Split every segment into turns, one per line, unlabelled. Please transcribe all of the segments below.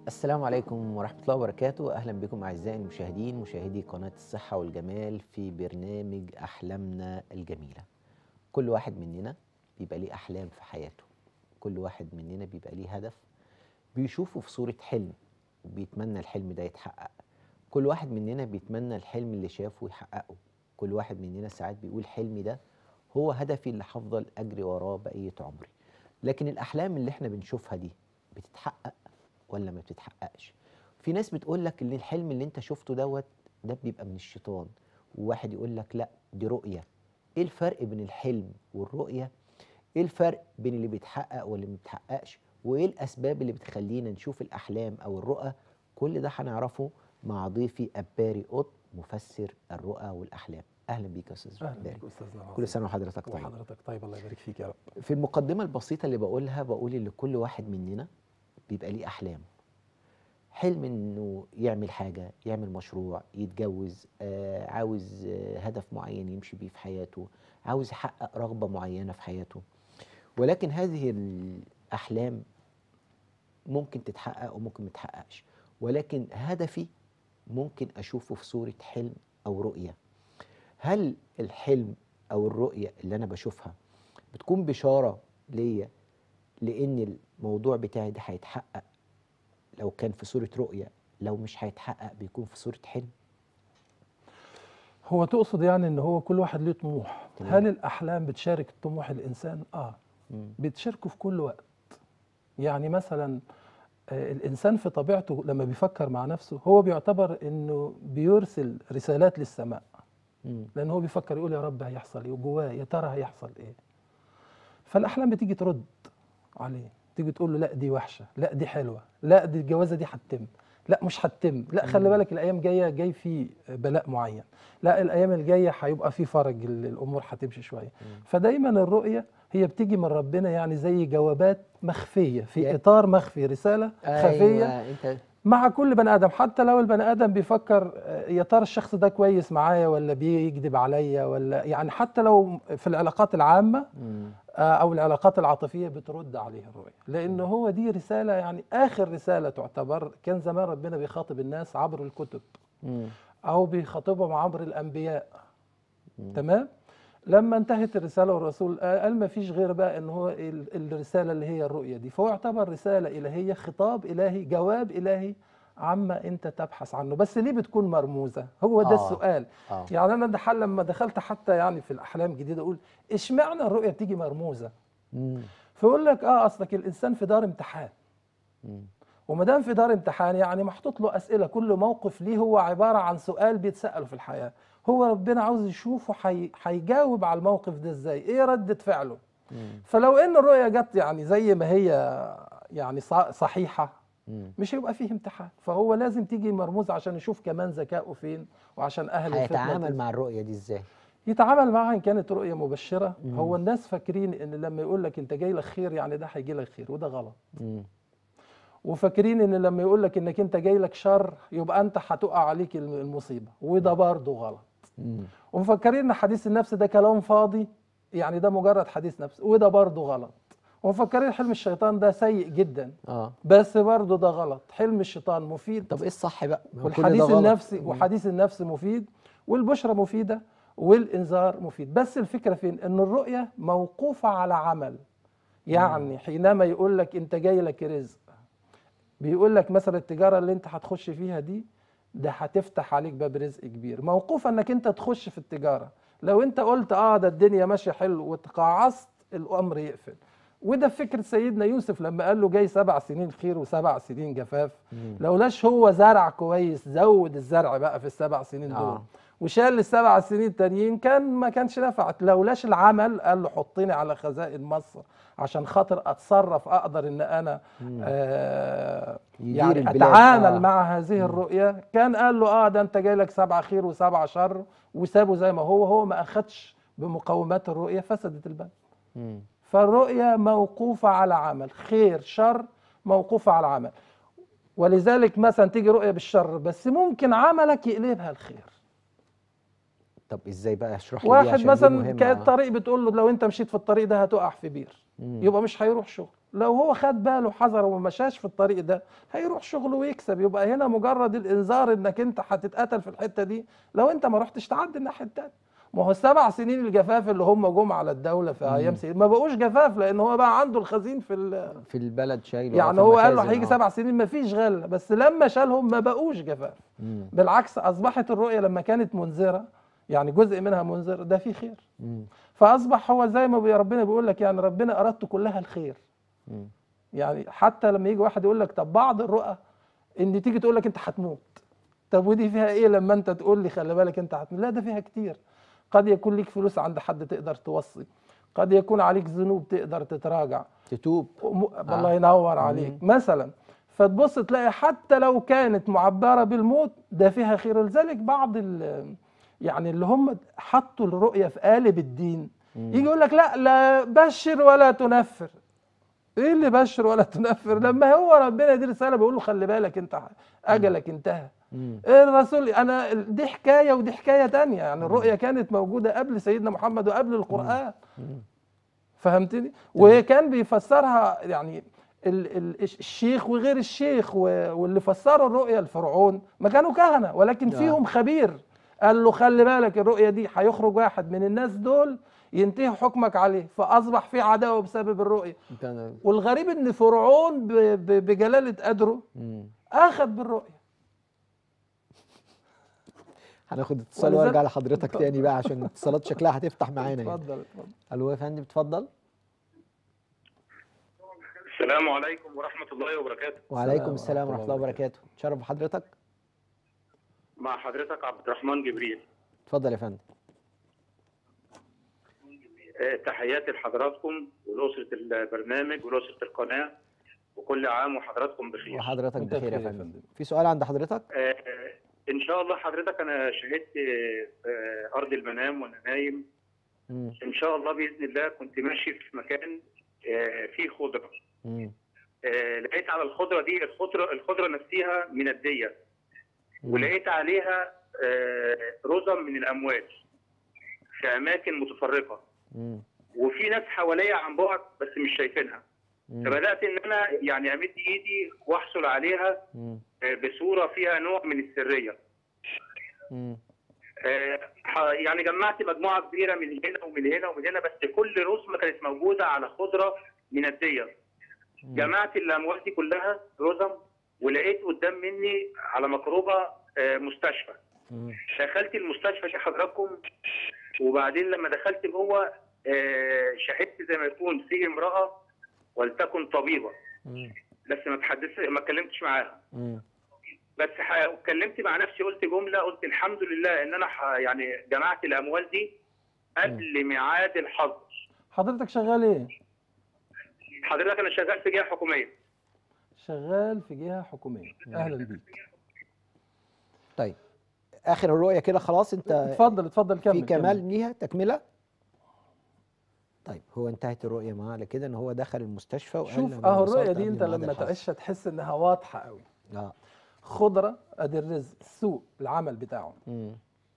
السلام عليكم ورحمة الله وبركاته أهلا بكم أعزائي المشاهدين مشاهدي قناة الصحة والجمال في برنامج أحلامنا الجميلة كل واحد مننا بيبقى ليه أحلام في حياته كل واحد مننا بيبقى ليه هدف بيشوفه في صورة حلم وبيتمنى الحلم ده يتحقق كل واحد مننا بيتمنى الحلم اللي شافه يحققه كل واحد مننا ساعات بيقول حلمي ده هو هدفي اللي هفضل أجري وراه بقية عمري لكن الأحلام اللي احنا بنشوفها دي بتتحقق ولا ما بتتحققش في ناس بتقول لك ان الحلم اللي انت شفته دوت ده بيبقى من الشيطان وواحد يقول لك لا دي رؤية ايه الفرق بين الحلم والرؤية ايه الفرق بين اللي بيتحقق واللي ما بيتحققش وايه الاسباب اللي بتخلينا نشوف الاحلام او الرؤى كل ده هنعرفه مع ضيفي اباري قط مفسر الرؤى والاحلام اهلا بيك يا استاذ
اهلا
أباري.
بيك استاذنا العظيم.
كل سنه وحضرتك طيب
وحضرتك طيب الله يبارك فيك يا رب
في المقدمة البسيطة اللي بقولها بقول إن كل واحد مننا بيبقى ليه أحلام حلم إنه يعمل حاجة يعمل مشروع يتجوز آه عاوز آه هدف معين يمشي بيه في حياته عاوز يحقق رغبة معينة في حياته ولكن هذه الأحلام ممكن تتحقق وممكن ما تتحققش ولكن هدفي ممكن أشوفه في صورة حلم أو رؤية هل الحلم أو الرؤية اللي أنا بشوفها بتكون بشارة ليا لأن الموضوع بتاعي ده هيتحقق لو كان في صورة رؤية لو مش هيتحقق بيكون في صورة حلم
هو تقصد يعني ان هو كل واحد ليه طموح
تمام.
هل الاحلام بتشارك طموح الانسان اه
مم.
بتشاركه في كل وقت يعني مثلا آه، الانسان في طبيعته لما بيفكر مع نفسه هو بيعتبر انه بيرسل رسالات للسماء
مم.
لان هو بيفكر يقول يا رب هيحصل ايه وجواه يا ترى هيحصل ايه فالاحلام بتيجي ترد عليه تيجي تقول له لا دي وحشه لا دي حلوه لا دي الجوازه دي هتتم لا مش هتتم لا خلي بالك الايام جايه جاي في بلاء معين لا الايام الجايه هيبقى في فرج ال- الامور هتمشي شويه فدايما الرؤيه هي بتيجي من ربنا يعني زي جوابات مخفيه في
يعني-
اطار مخفي رساله خفيه
أيوة أنت
مع كل بني ادم حتى لو البني ادم بيفكر آه، يا ترى الشخص ده كويس معايا ولا بيكذب عليا ولا يعني حتى لو في العلاقات العامه
مم.
آه، او العلاقات العاطفيه بترد عليه الرؤيه لان هو دي رساله يعني اخر رساله تعتبر كان زمان ربنا بيخاطب الناس عبر الكتب
مم.
او بيخاطبهم عبر الانبياء
مم.
تمام لما انتهت الرساله والرسول قال ما فيش غير بقى ان هو ال- الرساله اللي هي الرؤيه دي فهو يعتبر رساله الهيه خطاب الهي جواب الهي عما انت تبحث عنه بس ليه بتكون مرموزه هو ده
آه.
السؤال
آه.
يعني انا دحل لما دخلت حتى يعني في الاحلام الجديده اقول اشمعنى الرؤيه بتيجي مرموزه
مم.
فيقول لك اه اصلك الانسان في دار امتحان
مم.
وما دام في دار امتحان يعني محطوط له اسئله كل موقف ليه هو عباره عن سؤال بيتساله في الحياه هو ربنا عاوز يشوفه حي... هيجاوب على الموقف ده ازاي ايه رده فعله
مم.
فلو ان الرؤيه جت يعني زي ما هي يعني ص- صحيحه
مم.
مش هيبقى فيه امتحان فهو لازم تيجي مرموزه عشان يشوف كمان ذكائه فين وعشان اهل الفتنة
هيتعامل
تز-
مع الرؤية دي إزاي؟
يتعامل معاها ان كانت رؤيه مبشره
مم.
هو الناس فاكرين ان لما يقول لك انت جاي لك خير يعني ده هيجي لك خير وده غلط
مم.
وفاكرين ان لما يقول لك انك انت جاي لك شر يبقى انت هتقع عليك الم- المصيبه وده برضه غلط
مم.
ومفكرين ان حديث النفس ده كلام فاضي يعني ده مجرد حديث نفس وده برضه غلط ومفكرين حلم الشيطان ده سيء جدا
آه
بس برضه ده غلط حلم الشيطان مفيد
طب إيه الصح بقى؟ ما هو كل ده
والحديث
غلط.
النفسي
مم.
وحديث النفس مفيد والبشرى مفيده والانذار مفيد بس الفكره فين ان الرؤيه موقوفه على عمل يعني حينما يقول لك انت جاي لك رزق بيقول لك مثلا التجاره اللي انت هتخش فيها دي ده هتفتح عليك باب رزق كبير موقوفه انك انت تخش في التجاره لو انت قلت اه ده الدنيا ماشيه حلو وتقاعست الامر يقفل وده فكرة سيدنا يوسف لما قال له جاي سبع سنين خير وسبع سنين جفاف
مم.
لولاش هو زرع كويس زود الزرع بقى في السبع سنين دول
آه.
وشال السبع سنين التانيين كان ما كانش نفعت لولاش العمل قال له حطني على خزائن مصر عشان خاطر اتصرف اقدر ان انا آه
يدير
يعني
البلاد.
اتعامل
آه.
مع هذه الرؤيه كان قال له اه ده انت جاي لك سبع خير وسبع شر وسابه زي ما هو هو ما اخدش بمقومات الرؤيه فسدت البلد
مم.
فالرؤية موقوفة على عمل خير شر موقوفة على عمل ولذلك مثلا تيجي رؤية بالشر بس ممكن عملك يقلبها الخير
طب ازاي بقى اشرح لي دي عشان
واحد
دي
مثلا
مهمة.
كان الطريق بتقول له لو انت مشيت في الطريق ده هتقع في بير
مم.
يبقى مش هيروح شغل لو هو خد باله حذر وما مشاش في الطريق ده هيروح شغله ويكسب يبقى هنا مجرد الانذار انك انت هتتقتل في الحته دي لو انت ما رحتش تعدي الناحيه التانيه ما هو السبع سنين الجفاف اللي هم جم على الدوله في ايام سيد ما بقوش جفاف لان هو بقى عنده الخزين في ال-
في البلد شايله
يعني
في
هو قال له
المخازن،
هيجي
آه.
سبع سنين ما فيش غله بس لما شالهم ما بقوش جفاف
مم.
بالعكس اصبحت الرؤيه لما كانت منذره يعني جزء منها منذر ده فيه خير
مم.
فاصبح هو زي ما بي- ربنا بيقول لك يعني ربنا ارادته كلها الخير
مم.
يعني حتى لما يجي واحد يقول لك طب بعض الرؤى ان تيجي تقول لك انت هتموت طب ودي فيها ايه لما انت تقول لي خلي بالك انت هتموت لا ده فيها كتير قد يكون ليك فلوس عند حد تقدر توصي قد يكون عليك ذنوب تقدر تتراجع
تتوب
وم- الله ينور عليك مثلا فتبص تلاقي حتى لو كانت معبره بالموت ده فيها خير لذلك بعض ال- يعني اللي هم حطوا الرؤيه في قالب الدين يجي يقول لك لا لا بشر ولا تنفر ايه اللي بشر ولا تنفر لما هو ربنا دي رساله بيقول له خلي بالك انت اجلك انتهى
مم.
الرسول انا دي حكايه ودي حكايه تانية يعني الرؤيه كانت موجوده قبل سيدنا محمد وقبل القران فهمتني وكان بيفسرها يعني ال- ال- الشيخ وغير الشيخ و- واللي فسروا الرؤيه لفرعون ما كانوا كهنه ولكن
آه.
فيهم خبير قال له خلي بالك الرؤيه دي هيخرج واحد من الناس دول ينتهي حكمك عليه فاصبح في عداوه بسبب الرؤيه
انت
والغريب ان فرعون ب- ب- بجلاله قدره
مم.
اخذ بالرؤيه
هناخد اتصال
ولذلك-
وارجع لحضرتك تاني بقى عشان الاتصالات شكلها هتفتح معانا يعني
اتفضل اتفضل
الو يا فندم اتفضل
السلام عليكم ورحمة الله وبركاته
وعليكم
السلام
السلام
ورحمة
ورحمه الله
الله
وبركاته تشرف بحضرتك
مع حضرتك عبد الرحمن جبريل
اتفضل يا فندم
آه، تحياتي لحضراتكم ولأسرة البرنامج ولأسرة القناة وكل عام وحضراتكم بخير
وحضرتك
وأنت
بخير يا
بخير يا
فندم
فندم.
في سؤال عند حضرتك
آه، إن شاء الله حضرتك أنا شهدت آه، آه، أرض المنام وأنا نايم
مم.
إن شاء الله بإذن الله كنت ماشي في مكان آه، فيه خضرة
مم.
آه، لقيت على الخضرة دي الخضرة الخضرة نفسها مندية ولقيت عليها آه، رزم من الأموال في أماكن متفرقة
مم.
وفي ناس حواليا عن بعد بس مش شايفينها
مم.
فبدات ان انا يعني امد ايدي واحصل عليها
مم.
آه، بصوره فيها نوع من السريه
مم.
آه، ح- يعني جمعت مجموعه كبيره من هنا ومن هنا ومن هنا بس كل رسمه كانت موجوده على خضره منديه جمعت الاموال دي كلها رزم ولقيت قدام مني على مقربه آه، مستشفى
مم.
دخلت المستشفى دي حضراتكم وبعدين لما دخلت جوه آه، شهدت زي ما يكون في امراه ولتكن طبيبه
مم.
بس ما اتحدثت ما اتكلمتش معاها
مم.
بس ح- اتكلمت مع نفسي قلت جمله قلت الحمد لله ان انا ح- يعني جمعت الاموال دي قبل ميعاد الحظر
حضرتك شغال ايه
حضرتك انا شغال في جهه حكوميه
شغال في جهه حكوميه اهلا بيك
طيب اخر الرؤيه كده خلاص انت
اتفضل اتفضل كمل
في
كمل.
كمال ليها تكمله طيب هو انتهت الرؤيه معاه على كده ان هو دخل المستشفى وقال
شوف
لما
اهو
وصلت
الرؤيه دي
قبل
انت
ميعاد
لما
الحظر.
تعيشها تحس انها واضحه قوي
اه
خضره ادي الرزق السوق العمل بتاعه
مم.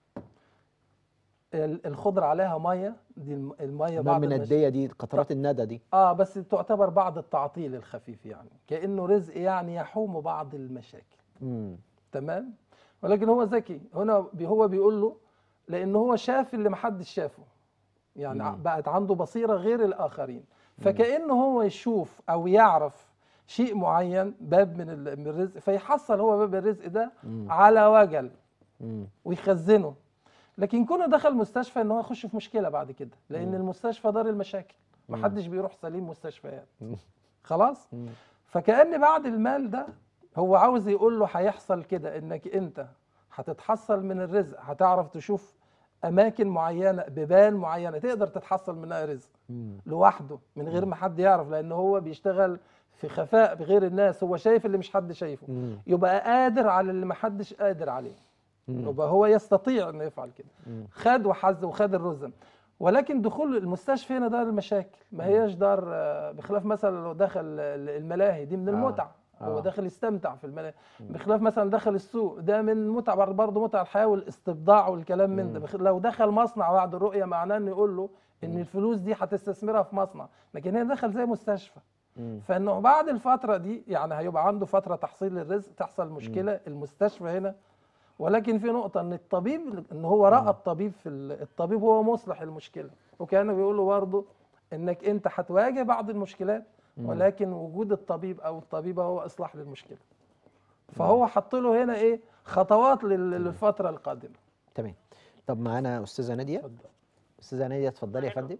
ال- الخضره عليها ميه دي الم- الميه
ما
بعض
من
المش...
الديه دي قطرات الندى دي
اه بس تعتبر بعض التعطيل الخفيف يعني كانه رزق يعني يحوم بعض المشاكل
مم.
تمام ولكن هو ذكي هنا بي هو بيقول له لان هو شاف اللي محدش شافه يعني ع-
مم.
بقت عنده بصيره غير الاخرين فكانه هو يشوف او يعرف شيء معين باب من ال- من الرزق فيحصل هو باب الرزق ده
مم.
على وجل
مم.
ويخزنه لكن كونه دخل مستشفى ان هو يخش في مشكله بعد كده لان المستشفى دار المشاكل محدش بيروح سليم مستشفيات خلاص
مم.
فكأن بعد المال ده هو عاوز يقول له هيحصل كده انك انت هتتحصل من الرزق هتعرف تشوف اماكن معينه بيبان معينه تقدر تتحصل منها رزق
مم.
لوحده من غير ما حد يعرف لان هو بيشتغل في خفاء بغير الناس هو شايف اللي مش حد شايفه
مم.
يبقى قادر على اللي ما حدش قادر عليه
مم.
يبقى هو يستطيع انه يفعل كده
مم.
خد وحز وخد الرزم ولكن دخول المستشفى هنا دار المشاكل ما هياش دار آه، بخلاف مثلا لو دخل ال- الملاهي دي من
آه.
المتعه هو
آه.
داخل يستمتع في الملاهي بخلاف مثلا دخل السوق ده من متع برضه متع الحياه والاستبضاع والكلام من ده بخ- لو دخل مصنع بعد الرؤيه معناه انه يقول له ان الفلوس دي هتستثمرها في مصنع لكن هنا دخل زي مستشفى
مم.
فانه بعد الفتره دي يعني هيبقى عنده فتره تحصيل للرزق تحصل مشكله المستشفى هنا ولكن في نقطه ان الطبيب ان هو راى الطبيب في ال- الطبيب هو مصلح المشكله وكانوا بيقولوا برضه انك انت هتواجه بعض المشكلات ولكن وجود الطبيب او الطبيبه هو اصلاح للمشكله فهو حط له هنا ايه خطوات لل- للفتره القادمه
تمام طب معانا استاذه ناديه
اتفضل
استاذه ناديه اتفضلي يا
أيوة.
فندم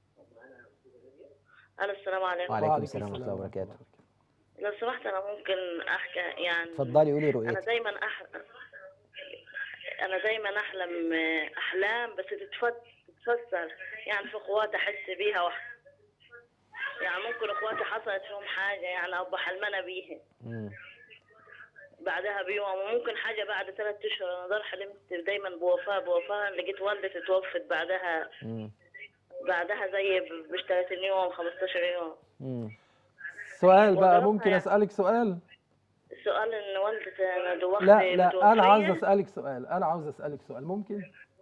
الو السلام عليكم
وعليكم السلام ورحمه الله وبركاته
لو سمحت انا ممكن احكي يعني
اتفضلي قولي
انا
رؤيتك
دايما أح... انا دايما احلم احلام بس تتفت... تتفسر يعني في قوات احس بيها وح... يعني ممكن اخواتي حصلت فيهم حاجه يعني ابقى حلمانه بيها
مم.
بعدها بيوم وممكن حاجه بعد ثلاث اشهر انا ضل حلمت دايما بوفاه بوفاه لقيت والدتي توفت بعدها
مم.
بعدها زي ب 30 يوم 15 يوم
مم.
سؤال بقى
وظروفها
ممكن
يعني.
اسالك سؤال
السؤال ان والدتي انا دوختي
لا لا انا عاوز
متوفية.
اسالك سؤال انا عاوز اسالك سؤال ممكن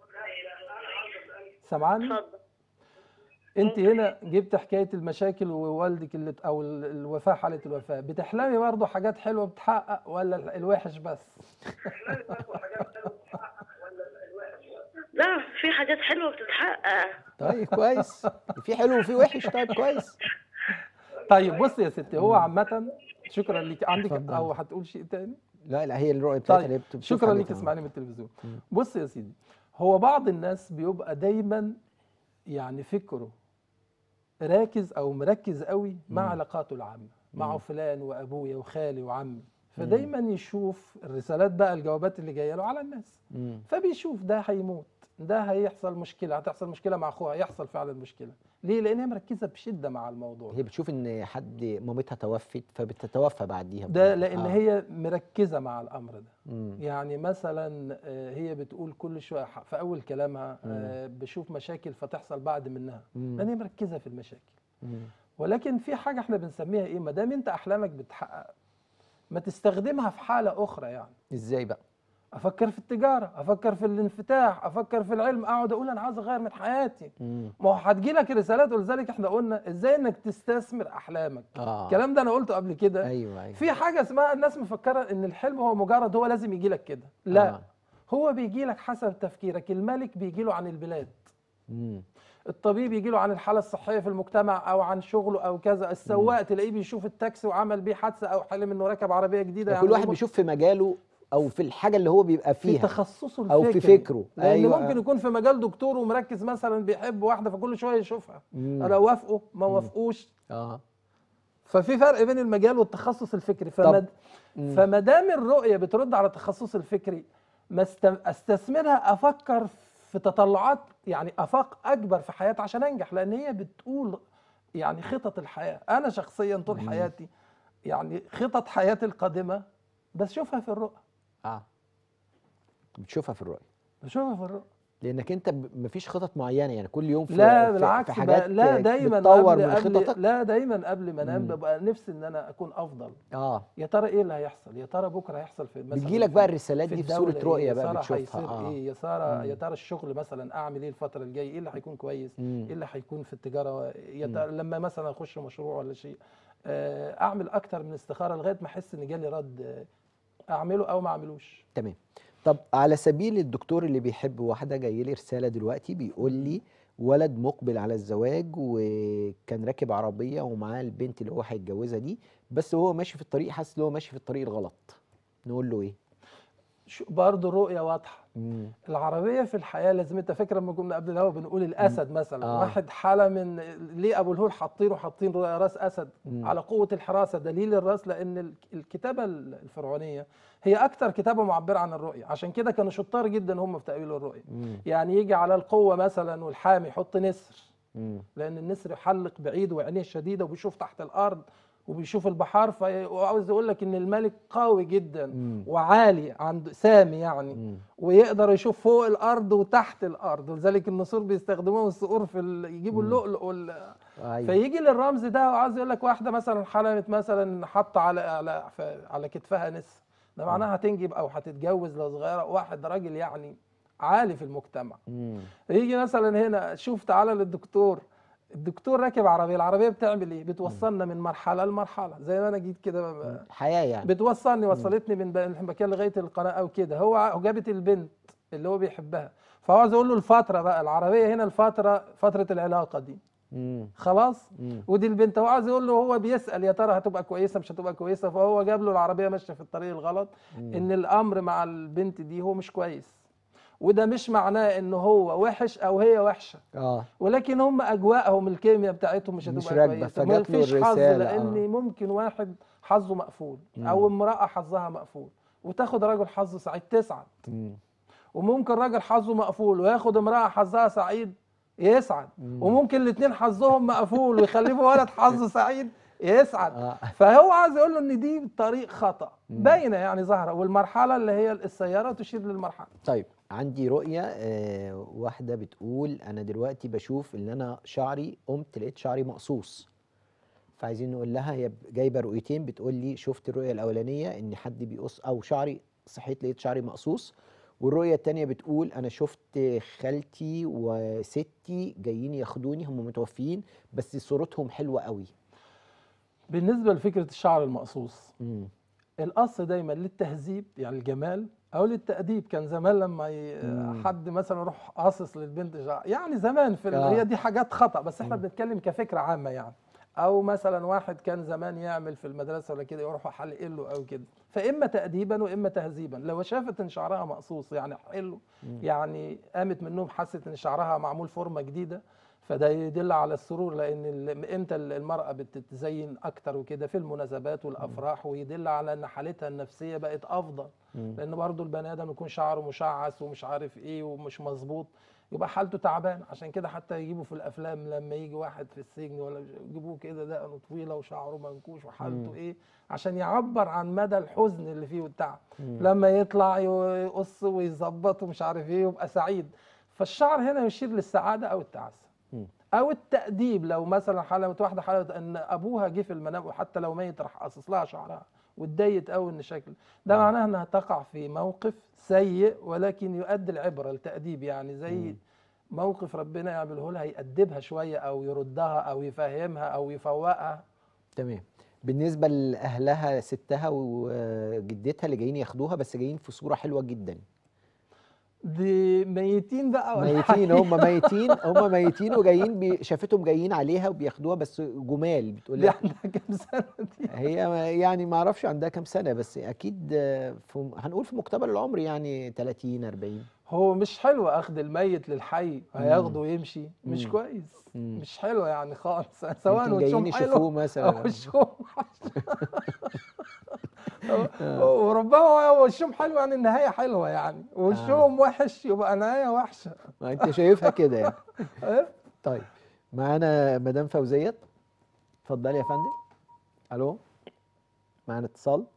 سامعاني
اتفضل
انت هنا جبت حكايه المشاكل ووالدك اللي او ال- الوفاه حاله الوفاه بتحلمي برضه حاجات حلوه بتحقق ولا ال- الوحش بس
لا في حاجات حلوه بتتحقق
طيب كويس في حلو وفي وحش طيب كويس
طيب بص يا ستي هو عامه شكرا ليك عندك
اتفضل.
او هتقول شيء تاني
لا لا هي الرؤيه بتاعتها
طيب
اللي هي بتشوف
شكرا
حاجة
ليك
تمام.
اسمعني من التلفزيون
مم.
بص يا سيدي هو بعض الناس بيبقى دايما يعني فكره راكز او مركز قوي مع
مم.
علاقاته العامه مع
مم.
فلان وابويا وخالي وعمي فدايما يشوف الرسالات بقى الجوابات اللي جايه له على الناس
مم.
فبيشوف ده هيموت ده هيحصل مشكله هتحصل مشكله مع اخوها هيحصل فعلا مشكله ليه لان هي مركزه بشده مع الموضوع
هي بتشوف ان حد مامتها توفت فبتتوفى بعديها
ده لان
آه.
هي مركزه مع الامر ده
مم.
يعني مثلا آه، هي بتقول كل شويه ح- في اول كلامها آه، بشوف مشاكل فتحصل بعد منها
مم.
لان هي مركزه في المشاكل
مم.
ولكن في حاجه احنا بنسميها ايه ما دام انت احلامك بتحقق ما تستخدمها في حاله اخرى يعني
ازاي بقى
افكر في التجاره افكر في الانفتاح افكر في العلم اقعد اقول انا عاوز اغير من حياتي
مم.
ما هو هتجي لك رسالات ولذلك احنا قلنا ازاي انك تستثمر احلامك
اه
الكلام ده انا قلته قبل كده
ايوه ايوه
في حاجه اسمها الناس مفكره ان الحلم هو مجرد هو لازم يجي لك كده لا
آه.
هو بيجي لك حسب تفكيرك الملك بيجي له عن البلاد
مم.
الطبيب يجي له عن الحاله الصحيه في المجتمع او عن شغله او كذا السواق تلاقيه بيشوف التاكسي وعمل بيه حادثه او حلم انه ركب عربيه جديده
كل واحد
هو
بيشوف في مجاله او في الحاجه اللي هو بيبقى
في
فيها
تخصصه
أو في
الفكري.
فكره.
لان
أيوة.
ممكن يكون في مجال دكتور ومركز مثلا بيحب واحده فكل شويه يشوفها
مم.
انا وافقه ما وافقوش
اه
ففي فرق بين المجال والتخصص الفكري فما
مم.
فما دام الرؤيه بترد على التخصص الفكري ما است- استثمرها افكر في تطلعات يعني افاق اكبر في حياتي عشان انجح لان هي بتقول يعني خطط الحياه انا شخصيا طول
مم.
حياتي يعني خطط حياتي القادمه بشوفها في الرؤى
اه بتشوفها في الرؤيه
بشوفها في الرؤى
لانك انت ب- مفيش خطط معينه يعني كل يوم في
لا
في-
بالعكس
في
بقى-
حاجات
لا دايما
بتطور
قبل
من
قبل
خططك
لا دايما قبل ما انام
مم.
ببقى نفسي ان انا اكون افضل
اه
يا ترى ايه اللي هيحصل يا ترى بكره هيحصل في مثلا
بتجيلك
في-
بقى الرسالات
في
دي في
الدولة
صوره
إيه؟
رؤيه
يا
بقى
ترى
بتشوفها
هيصير
اه
ايه يا ترى
مم.
يا ترى الشغل مثلا اعمل ايه الفتره الجايه ايه اللي هيكون كويس
مم.
ايه اللي هيكون في التجاره يا
مم.
ترى لما مثلا اخش مشروع ولا شيء آه، اعمل اكتر من استخاره لغايه ما احس ان جالي رد آه، اعمله او ما اعملوش
تمام طب على سبيل الدكتور اللي بيحب واحده جاي لي رساله دلوقتي بيقول لي ولد مقبل على الزواج وكان راكب عربيه ومعاه البنت اللي هو هيتجوزها دي بس هو ماشي في الطريق حاسس ان هو ماشي في الطريق الغلط نقول له ايه
شو- برضه الرؤيه واضحه
مم.
العربيه في الحياه لازم انت فاكر لما كنا قبل الهوا بنقول الاسد مثلا
آه.
واحد حاله من ليه ابو الهول حاطينه حاطين راس اسد
مم.
على قوه الحراسه دليل الراس لان ال- الكتابه الفرعونيه هي اكتر كتابه معبره عن الرؤيه عشان كده كانوا شطار جدا هم في تاويل الرؤيه
مم.
يعني يجي على القوه مثلا والحامي يحط نسر
مم.
لان النسر يحلق بعيد وعينيه شديده وبيشوف تحت الارض وبيشوف البحار في- وعاوز يقول لك ان الملك قوي جدا
مم.
وعالي عند سامي يعني
مم.
ويقدر يشوف فوق الارض وتحت الارض ولذلك النسور بيستخدموها الصقور في ال... يجيبوا
مم.
اللؤلؤ وال...
ايوه
فيجي للرمز ده وعاوز يقول لك واحده مثلا حلمت مثلا حط على على ف- على كتفها نسر ده معناها هتنجب او هتتجوز لو صغيره واحد راجل يعني عالي في المجتمع
مم.
يجي مثلا هنا شوف تعالى للدكتور الدكتور راكب عربيه العربيه بتعمل ايه بتوصلنا من مرحله لمرحله زي ما انا جيت كده ب-
حياه يعني
بتوصلني وصلتني من ب- المكان لغايه القناه او كده هو ع- جابت البنت اللي هو بيحبها فهو عايز اقول له الفتره بقى العربيه هنا الفتره فتره العلاقه دي
مم.
خلاص
مم.
ودي البنت هو عايز يقول له هو بيسال يا ترى هتبقى كويسه مش هتبقى كويسه فهو جاب له العربيه ماشيه في الطريق الغلط ان الامر مع البنت دي هو مش كويس وده مش معناه ان هو وحش او هي وحشه
اه
ولكن هم اجواءهم الكيمياء بتاعتهم مش
مش
هتبقى
راكبة،
كويسه
فجات له
مفيش حظ
الرسالة،
لان
آه.
ممكن واحد حظه مقفول او امراه حظها مقفول وتاخد راجل حظه سعيد تسعد
مم.
وممكن راجل حظه مقفول وياخد امراه حظها سعيد يسعد وممكن الاثنين حظهم مقفول ويخلفوا ولد حظه سعيد يسعد
آه.
فهو عايز يقول له ان دي طريق خطا باينه يعني ظاهره والمرحله اللي هي السياره تشير للمرحله
طيب عندي رؤية آه واحدة بتقول أنا دلوقتي بشوف إن أنا شعري قمت لقيت شعري مقصوص فعايزين نقول لها هي ب- جايبة رؤيتين بتقول لي شفت الرؤية الأولانية إن حد بيقص أو شعري صحيت لقيت شعري مقصوص والرؤية التانية بتقول أنا شفت خالتي وستي جايين ياخدوني هم متوفيين بس صورتهم حلوة قوي
بالنسبه لفكره الشعر المقصوص
مم.
القص دايما للتهذيب يعني الجمال او للتاديب كان زمان لما ي...
مم.
حد مثلا يروح قاصص للبنت شعر يعني زمان في ال...
آه.
هي دي حاجات خطا بس احنا بنتكلم كفكره عامه يعني او مثلا واحد كان زمان يعمل في المدرسه ولا كده يروح حلق له او كده فاما تاديبا واما تهذيبا لو شافت ان شعرها مقصوص يعني حلو يعني قامت من النوم حست ان شعرها معمول فورمه جديده فده يدل على السرور لان ال- امتى ال- المراه بتتزين اكتر وكده في المناسبات والافراح ويدل على ان حالتها النفسيه بقت افضل لان برضو البني ادم يكون شعره مشعث ومش عارف ايه ومش مظبوط يبقى حالته تعبان عشان كده حتى يجيبوا في الافلام لما يجي واحد في السجن ولا يجيبوه كده دقنه طويله وشعره منكوش وحالته ايه عشان يعبر عن مدى الحزن اللي فيه والتعب لما يطلع يقص ويظبط ومش عارف ايه ويبقى سعيد فالشعر هنا يشير للسعاده او التعاسه
مم.
او التاديب لو مثلا حاله واحده حاله ان ابوها جه في المنام وحتى لو ميت راح قصص لها شعرها واتضايقت قوي ان شكل ده معناه انها تقع في موقف سيء ولكن يؤدي العبره التاديب يعني زي موقف ربنا يعمله لها يأدبها شويه او يردها او يفهمها او يفوقها
تمام بالنسبة لأهلها ستها وجدتها اللي جايين ياخدوها بس جايين في صورة حلوة جدا
دي ميتين بقى ولا
ميتين
حاجة؟
هم ميتين هم ميتين وجايين بي شافتهم جايين عليها وبياخدوها بس جمال بتقول
دي
لها
عندها كام سنه دي
هي ما- يعني ما اعرفش عندها كام سنه بس اكيد آه، في هنقول في مقتبل العمر يعني 30 40
هو مش حلو اخذ الميت للحي هياخده ويمشي مش
مم.
كويس
مم.
مش حلو يعني خالص سواء
يمكن جايين
وشهم
يشوفوه
حلو
مثلا
او وشهم وربما هو وشهم حلو يعني النهايه حلوه يعني وشهم وحش يبقى النهايه وحشه
ما انت شايفها كده يعني
إيه؟
طيب معانا مدام فوزيه اتفضلي يا فندم الو معانا اتصال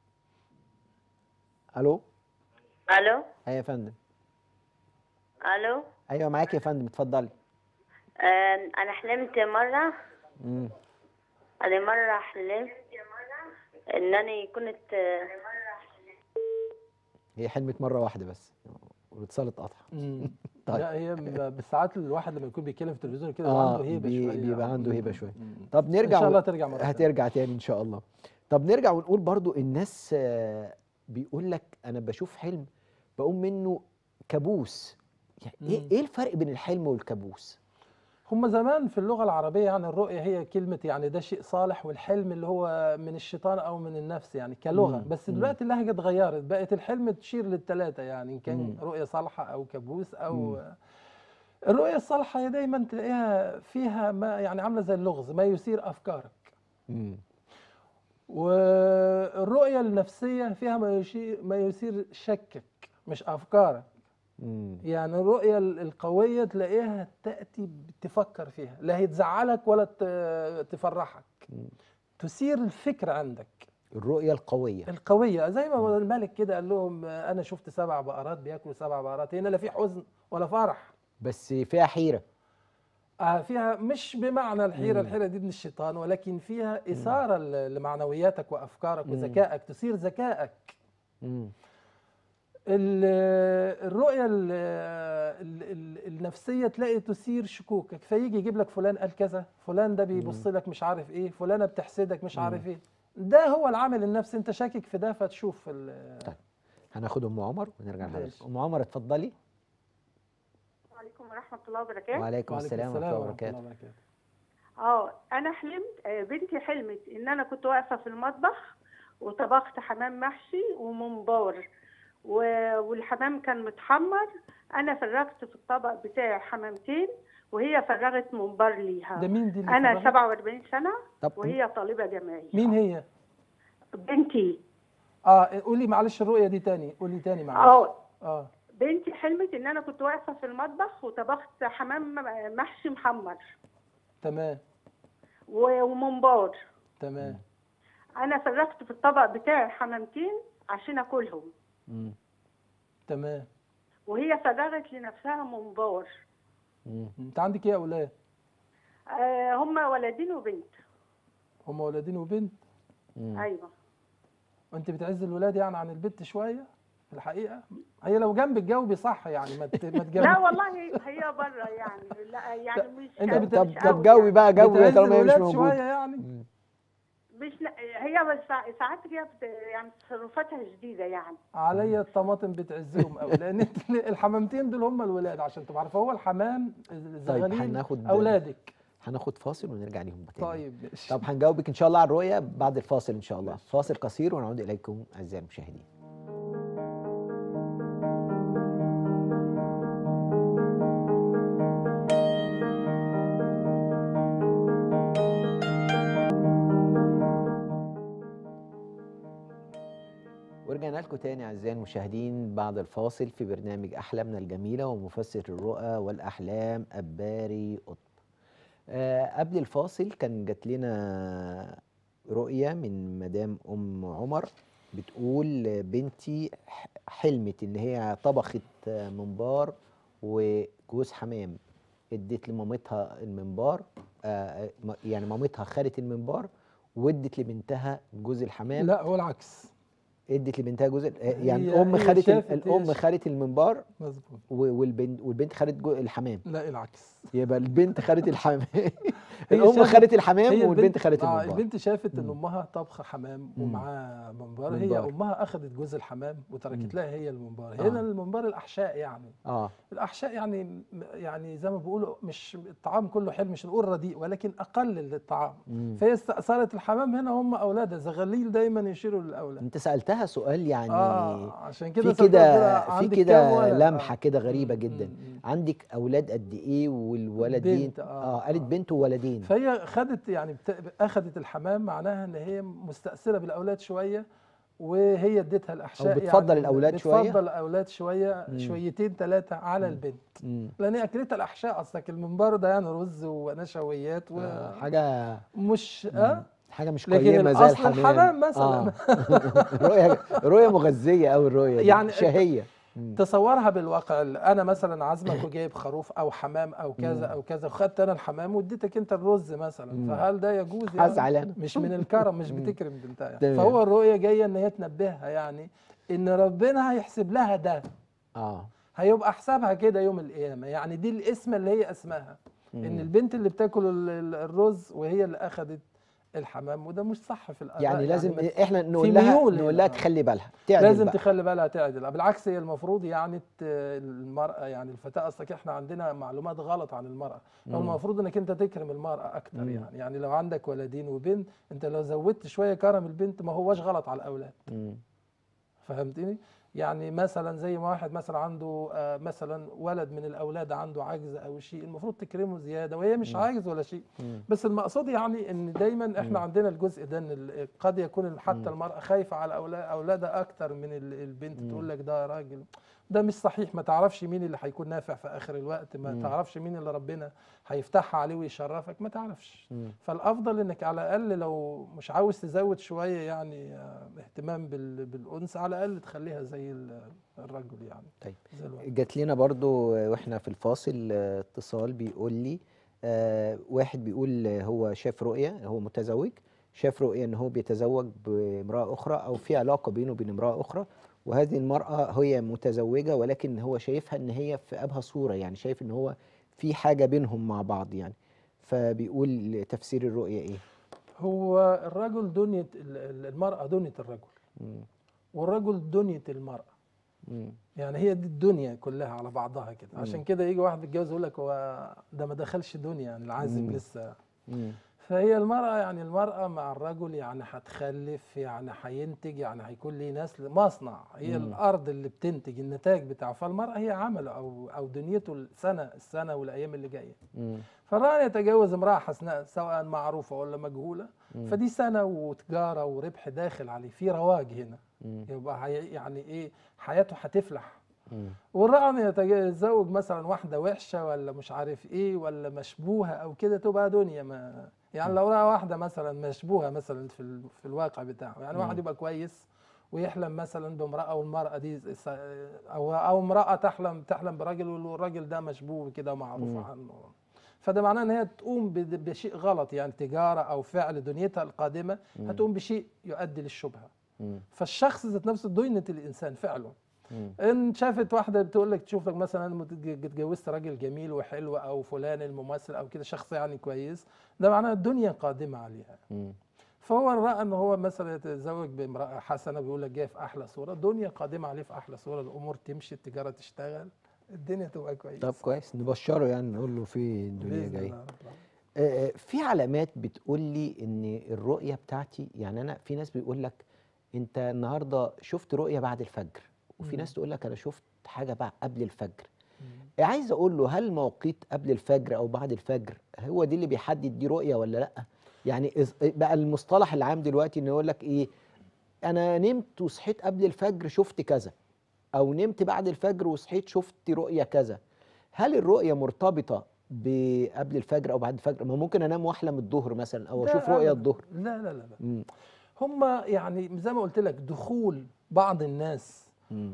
الو
الو
ايوه يا فندم
الو
ايوه معاك يا فندم اتفضلي
آه، انا حلمت مره
مم.
انا مره حلمت انني كنت آه،
هي حلمت مره واحده بس والاتصال اتقطع
مم.
طيب.
لا هي م- بساعات الواحد لما يكون بيتكلم في التلفزيون كده
اه
عنده هيبه
بي-
شويه
بيبقى
يعني.
عنده هيبه
مم.
شويه
مم.
طب نرجع
ان شاء
و-
الله ترجع مره تانية.
هترجع تاني ان شاء الله طب نرجع ونقول برضو الناس آه، بيقول لك انا بشوف حلم بقوم منه كابوس يعني ايه
مم.
ايه الفرق بين الحلم والكابوس
هم زمان في اللغة العربية يعني الرؤية هي كلمة يعني ده شيء صالح والحلم اللي هو من الشيطان أو من النفس يعني كلغة
مم.
بس
مم.
دلوقتي اللهجة اتغيرت بقت الحلم تشير للثلاثة يعني إن كان
مم.
رؤية صالحة أو كابوس أو
مم.
الرؤية الصالحة هي دايما تلاقيها فيها ما يعني عاملة زي اللغز ما يثير أفكارك
مم.
والرؤية النفسية فيها ما يشير ما يثير شكك مش أفكارك
مم.
يعني الرؤية ال- القوية تلاقيها تأتي تفكر فيها لا هي تزعلك ولا ت- تفرحك
مم.
تثير الفكر عندك
الرؤيه القويه
القوية زي ما الملك كده قال لهم آه، أنا شفت سبع بقرات بياكلوا سبع بقرات هنا لا في حزن ولا فرح
بس فيها حيره
آه فيها مش بمعنى الحيرة
مم.
الحيرة دي من الشيطان ولكن فيها إثارة ل- لمعنوياتك وأفكارك
مم.
وذكائك تثير ذكائك
مم.
ال- الرؤية ال- ال- ال- النفسية تلاقي تثير شكوكك فيجي يجيب لك فلان قال كذا فلان ده بيبص لك مش عارف ايه فلانة بتحسدك مش عارف ايه ده هو العامل النفسي انت شاكك في ده فتشوف ال-
طيب هناخد ام عمر ونرجع لحضرتك
ماشي.
ام عمر اتفضلي
عليكم ورحمة الله وبركاته
وعليكم السلام ورحمه الله وبركاته
وبركاته
اه انا حلمت آه، بنتي حلمت ان انا كنت واقفة في المطبخ وطبخت حمام محشي وممبار و- والحمام كان متحمر انا فرغت في الطبق بتاعي حمامتين وهي فرغت ممبار ليها
ده مين دي اللي
انا
فرغت؟
47 سنة
طب
وهي طالبة جامعية
مين هي؟
بنتي
اه قولي معلش الرؤية دي تاني قولي تاني معلش
اه
اه
بنتي حلمت ان انا كنت واقفة في المطبخ وطبخت حمام محشي محمر
تمام
و- وممبار
تمام
انا فرغت في الطبق بتاعي حمامتين عشان اكلهم
مم.
تمام
وهي فرغت لنفسها ممبار
مم.
انت عندك ايه يا اولاد؟
آه هما ولدين وبنت
هم ولدين وبنت
مم.
ايوه
وانت بتعز الولاد يعني عن البنت شويه في الحقيقه هي لو جنبك جاوبي صح يعني ما ت- ما تجاوبي
لا والله هي بره يعني لا يعني مش
انت
مش
بت-
طب
قوي
طب جاوبي
يعني.
بقى جاوبي
بتعز
طالما هي مش
الولاد شويه
موجوده
يعني
مم.
مش هي بس سا- ساعات هي بت يعني تصرفاتها شديده يعني
عليا الطماطم بتعزهم قوي لان انت الحمامتين دول هم الولاد عشان تبقى عارفه هو الحمام الزغاليل
هناخد-
اولادك
هناخد فاصل ونرجع ليهم تاني
طيب ماشي
طب هنجاوبك ان شاء الله على الرؤيه بعد الفاصل ان شاء الله فاصل قصير ونعود اليكم اعزائي المشاهدين ورجعنا لكم تاني اعزائي المشاهدين بعد الفاصل في برنامج احلامنا الجميله ومفسر الرؤى والاحلام الباري قطب. آه قبل الفاصل كان جات لنا رؤيه من مدام ام عمر بتقول بنتي ح- حلمت ان هي طبخت آه، ممبار وجوز حمام ادت لمامتها الممبار آه م- يعني مامتها خدت الممبار وادت لبنتها جوز الحمام
لا هو العكس
ادت لبنتها جزء يعني
هي-
الام
هي
خدت ال-
شافت
الام
إيش؟
خدت المنبار
مظبوط
و- والبنت والبنت خدت جو- الحمام
لا العكس
يبقى البنت خدت الحمام الام
شافت-
خدت الحمام
هي
والبنت خدت
آه
المنبار
البنت شافت ان
مم.
امها طبخه حمام
مم.
ومعاه منبار هي
منبار.
امها اخذت جوز الحمام
مم.
وتركت لها هي المنبار
آه.
هنا المنبار الاحشاء يعني
اه
الاحشاء يعني يعني زي ما بيقولوا مش الطعام كله حلو مش نقول رديء ولكن اقل الطعام
مم.
فهي استأثرت الحمام هنا هم اولادها زغاليل دايما يشيروا للاولاد
انت سالتها سؤال يعني
اه عشان
في
كده سألتها
كده في
عندك
كده
كام ولد؟
لمحه
آه.
كده غريبه
مم،
جدا
مم، مم.
عندك اولاد قد ايه والولدين
بنت، آه،
اه قالت
آه.
بنت وولدين
فهي خدت يعني بت... اخذت الحمام معناها ان هي مستأثرة بالاولاد شويه وهي اديتها الاحشاء
بتفضل
يعني
الأولاد شوية؟
بتفضل الاولاد شويه
مم.
شويتين ثلاثه على
مم.
البنت
مم.
لان هي اكلتها الاحشاء اصلك المنبار ده يعني رز ونشويات
آه حاجه
ومش
مم.
اه
حاجه مش
لكن
قيمه زي
الأصل
الحمام
الحمام مثلاً.
آه. رؤيه رؤيه مغذيه قوي الرؤيه دي
يعني
شهيه مم.
تصورها بالواقع انا مثلا عازمك وجايب خروف او حمام او كذا
مم.
او كذا وخدت انا الحمام واديتك انت الرز مثلا
مم.
فهل ده يجوز يعني
هزعل انا
مش من الكرم مش
مم.
بتكرم بنتها يعني.
تمام.
فهو الرؤيه جايه ان هي تنبهها يعني ان ربنا هيحسب لها ده
اه
هيبقى حسابها كده يوم القيامه يعني دي الاسم اللي هي اسمها ان
مم.
البنت اللي بتاكل ال- ال- الرز وهي اللي اخذت الحمام وده مش صح في الاداء
يعني لازم
ما-
احنا نقول لها
ميول
نقول
هنا.
لها تخلي بالها تعدل
لازم
بقى.
تخلي بالها تعدل بالعكس هي المفروض يعني ت- المرأة يعني الفتاة أصلك إحنا عندنا معلومات غلط عن المرأة
مم.
المفروض إنك أنت تكرم المرأة أكتر
مم.
يعني يعني لو عندك ولدين وبنت أنت لو زودت شوية كرم البنت ما هوش غلط على الأولاد
مم.
فهمتني؟ يعني مثلا زي ما واحد مثلا عنده آه، مثلا ولد من الأولاد عنده عجز أو شيء المفروض تكرمه زيادة وهي مش
مم.
عاجز ولا شيء
مم.
بس المقصود يعني ان دايما احنا
مم.
عندنا الجزء ده ان ال- قد يكون حتى
مم.
المراه خايفه على أولا- اولادها اكتر من ال- البنت
مم.
تقول لك ده راجل ده مش صحيح ما تعرفش مين اللي هيكون نافع في اخر الوقت ما
مم.
تعرفش مين اللي ربنا هيفتحها عليه ويشرفك ما تعرفش
مم.
فالافضل انك على الاقل لو مش عاوز تزود شويه يعني آه، اهتمام بال- بالانثى على الاقل تخليها زي ال- الرجل يعني
طيب
زي الولد.
جات لنا برضو واحنا في الفاصل آه، اتصال بيقول لي آه واحد بيقول آه، هو شاف رؤية هو متزوج شاف رؤية ان هو بيتزوج بامرأة اخرى او في علاقة بينه وبين امرأة اخرى وهذه المرأة هي متزوجة ولكن هو شايفها ان هي في ابهى صورة يعني شايف ان هو في حاجة بينهم مع بعض يعني فبيقول تفسير الرؤية ايه
هو الرجل دنيا ال- ال- المرأة دنيا الرجل
مم.
والرجل دنيا المرأة
مم.
يعني هي دي الدنيا كلها على بعضها كده
مم.
عشان كده يجي واحد يتجوز يقول لك هو ده ما دخلش دنيا يعني العازب
مم.
لسه
مم.
فهي المرأة يعني المرأة مع الرجل يعني هتخلف يعني هينتج يعني هيكون ليه نسل مصنع هي
مم.
الأرض اللي بتنتج النتاج بتاعه فالمرأة هي عمله أو أو دنيته السنة السنة والأيام اللي جاية
مم.
فالراجل يتجوز امرأة حسناء سواء معروفة ولا مجهولة
مم.
فدي سنة وتجارة وربح داخل عليه في رواج هنا
مم.
يبقى هي يعني إيه حياته هتفلح
مم.
والراجل يتزوج مثلا واحدة وحشة ولا مش عارف ايه ولا مشبوهة او كده تبقى دنيا ما يعني لو رأى واحدة مثلا مشبوهة مثلا في ال... في الواقع بتاعه يعني
مم.
واحد يبقى كويس ويحلم مثلا بامرأة والمرأة دي س- او او امرأة تحلم تحلم براجل والراجل ده مشبوه كده معروف
مم.
عنه فده معناه ان هي تقوم ب- بشيء غلط يعني تجارة او فعل دنيتها القادمة
مم.
هتقوم بشيء يؤدي للشبهة
مم.
فالشخص ذات نفسه دينة الانسان فعله
مم.
ان شافت واحده بتقول لك تشوف لك مثلا أنا متج- اتجوزت راجل جميل وحلو او فلان الممثل او كده شخص يعني كويس ده معناه الدنيا قادمه عليها
مم.
فهو راى ان هو مثلا يتزوج بامراه حسنه بيقول لك جايه في احلى صوره الدنيا قادمه عليه في احلى صوره الامور تمشي التجاره تشتغل الدنيا تبقى كويسه
طب كويس نبشره يعني نقول له في الدنيا
بإذن
جايه
الله رب العالمين.
آه، آه، في علامات بتقول لي ان الرؤيه بتاعتي يعني انا في ناس بيقول لك انت النهارده شفت رؤيه بعد الفجر وفي
مم.
ناس تقول لك انا شفت حاجه بقى قبل الفجر
مم.
عايز اقول له هل موقيت قبل الفجر او بعد الفجر هو دي اللي بيحدد دي رؤيه ولا لا يعني إز- بقى المصطلح العام دلوقتي انه يقول لك ايه انا نمت وصحيت قبل الفجر شفت كذا او نمت بعد الفجر وصحيت شفت رؤيه كذا هل الرؤيه مرتبطه بقبل الفجر او بعد الفجر ما ممكن انام واحلم الظهر مثلا او
ده
اشوف رؤيه
أبداً.
الظهر
لا لا لا لا
مم.
هم يعني زي ما قلت لك دخول بعض الناس
مم.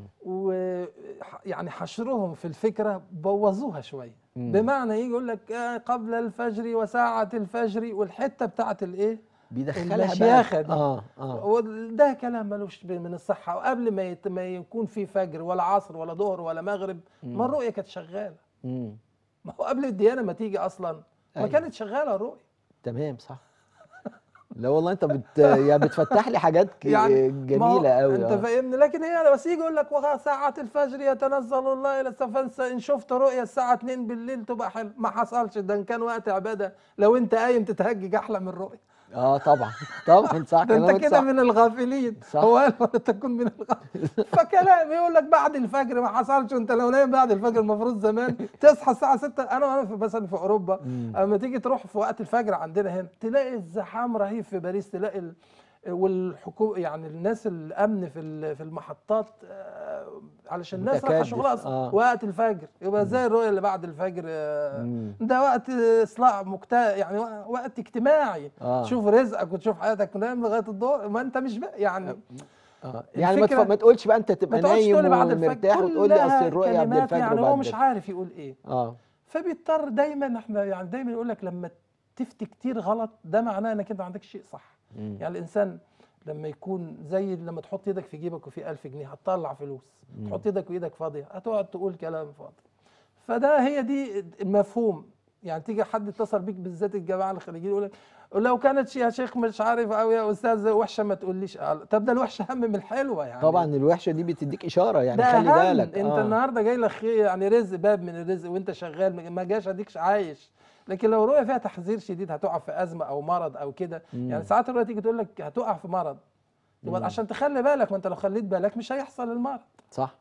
ويعني حشرهم في الفكره بوظوها شويه
مم.
بمعنى يجي يقول لك آه، قبل الفجر وساعة الفجر والحتة بتاعت الايه؟
بيدخلها بقى
المشياخة دي.
اه اه
وده كلام ملوش من الصحة وقبل ما يت- ما يكون في فجر ولا عصر ولا ظهر ولا مغرب
مم.
ما الرؤية كانت شغالة
مم.
ما هو قبل الديانة ما تيجي أصلا ما
أيوة.
كانت شغالة الرؤية
تمام صح لا والله انت بت يعني بتفتح لي حاجات ك-
يعني ما هو
جميله قوي
انت فاهمني لكن هي بس يجي يقول لك وساعة الفجر يتنزل الله الى السماء فانت ان شفت رؤيا الساعة 2 بالليل تبقى حلو ما حصلش ده ان كان وقت عبادة لو انت قايم تتهجج احلى من الرؤيا
اه طبعا طبعا صح
ده انت
كلامك
كده
صح.
من الغافلين
صح.
هو قال ولا تكون من الغافلين فكلام يقول لك بعد الفجر ما حصلش انت لو نايم بعد الفجر المفروض زمان تصحى الساعه 6 انا وانا في مثلا في اوروبا
مم.
اما تيجي تروح في وقت الفجر عندنا هنا تلاقي الزحام رهيب في باريس تلاقي ال... والحكومه يعني الناس الامن في ال- في المحطات آه، علشان الناس رايحه
متكدس،
شغلها أصلاً
آه.
وقت الفجر يبقى زي الرؤيه اللي بعد الفجر آه،
مم.
ده وقت اصلاح مكتا يعني وقت اجتماعي
آه.
تشوف رزقك وتشوف حياتك نايم لغايه الظهر ما انت مش بقى يعني
اه يعني ما, تف...
الفكرة-
ما تقولش بقى انت
ما
تبقى
تقعدش
نايم
تقول لي بعد الفجر
ومرتاح وتقول لي
كلها
اصل الرؤيه قبل
كلمات
الفجر
يعني
وبعد
هو مش
الفجر.
عارف يقول ايه
اه
فبيضطر دايما احنا يعني دايما يقول لك لما تفتي كتير غلط ده معناه انك انت ما عندكش شيء صح
مم.
يعني الانسان لما يكون زي لما تحط ايدك في جيبك وفي ألف جنيه هتطلع فلوس
مم.
تحط ايدك وايدك فاضيه هتقعد تقول كلام فاضي فده هي دي المفهوم يعني تيجي حد اتصل بيك بالذات الجماعه الخليجيين يقول لك لو كانت يا شيخ مش عارف او يا استاذ وحشه ما تقوليش آه، طب ده الوحشه اهم من الحلوه يعني
طبعا الوحشه دي بتديك اشاره يعني
ده
خلي
أهم.
بالك
انت
آه.
النهارده جاي لك خير يعني رزق باب من الرزق وانت شغال ما جاش اديكش عايش لكن لو رؤيه فيها تحذير شديد هتقع في ازمه او مرض او كده
مم.
يعني ساعات الرؤيه تيجي تقول لك هتقع في مرض تبقى
مم.
عشان تخلي بالك ما انت لو خليت بالك مش هيحصل المرض
صح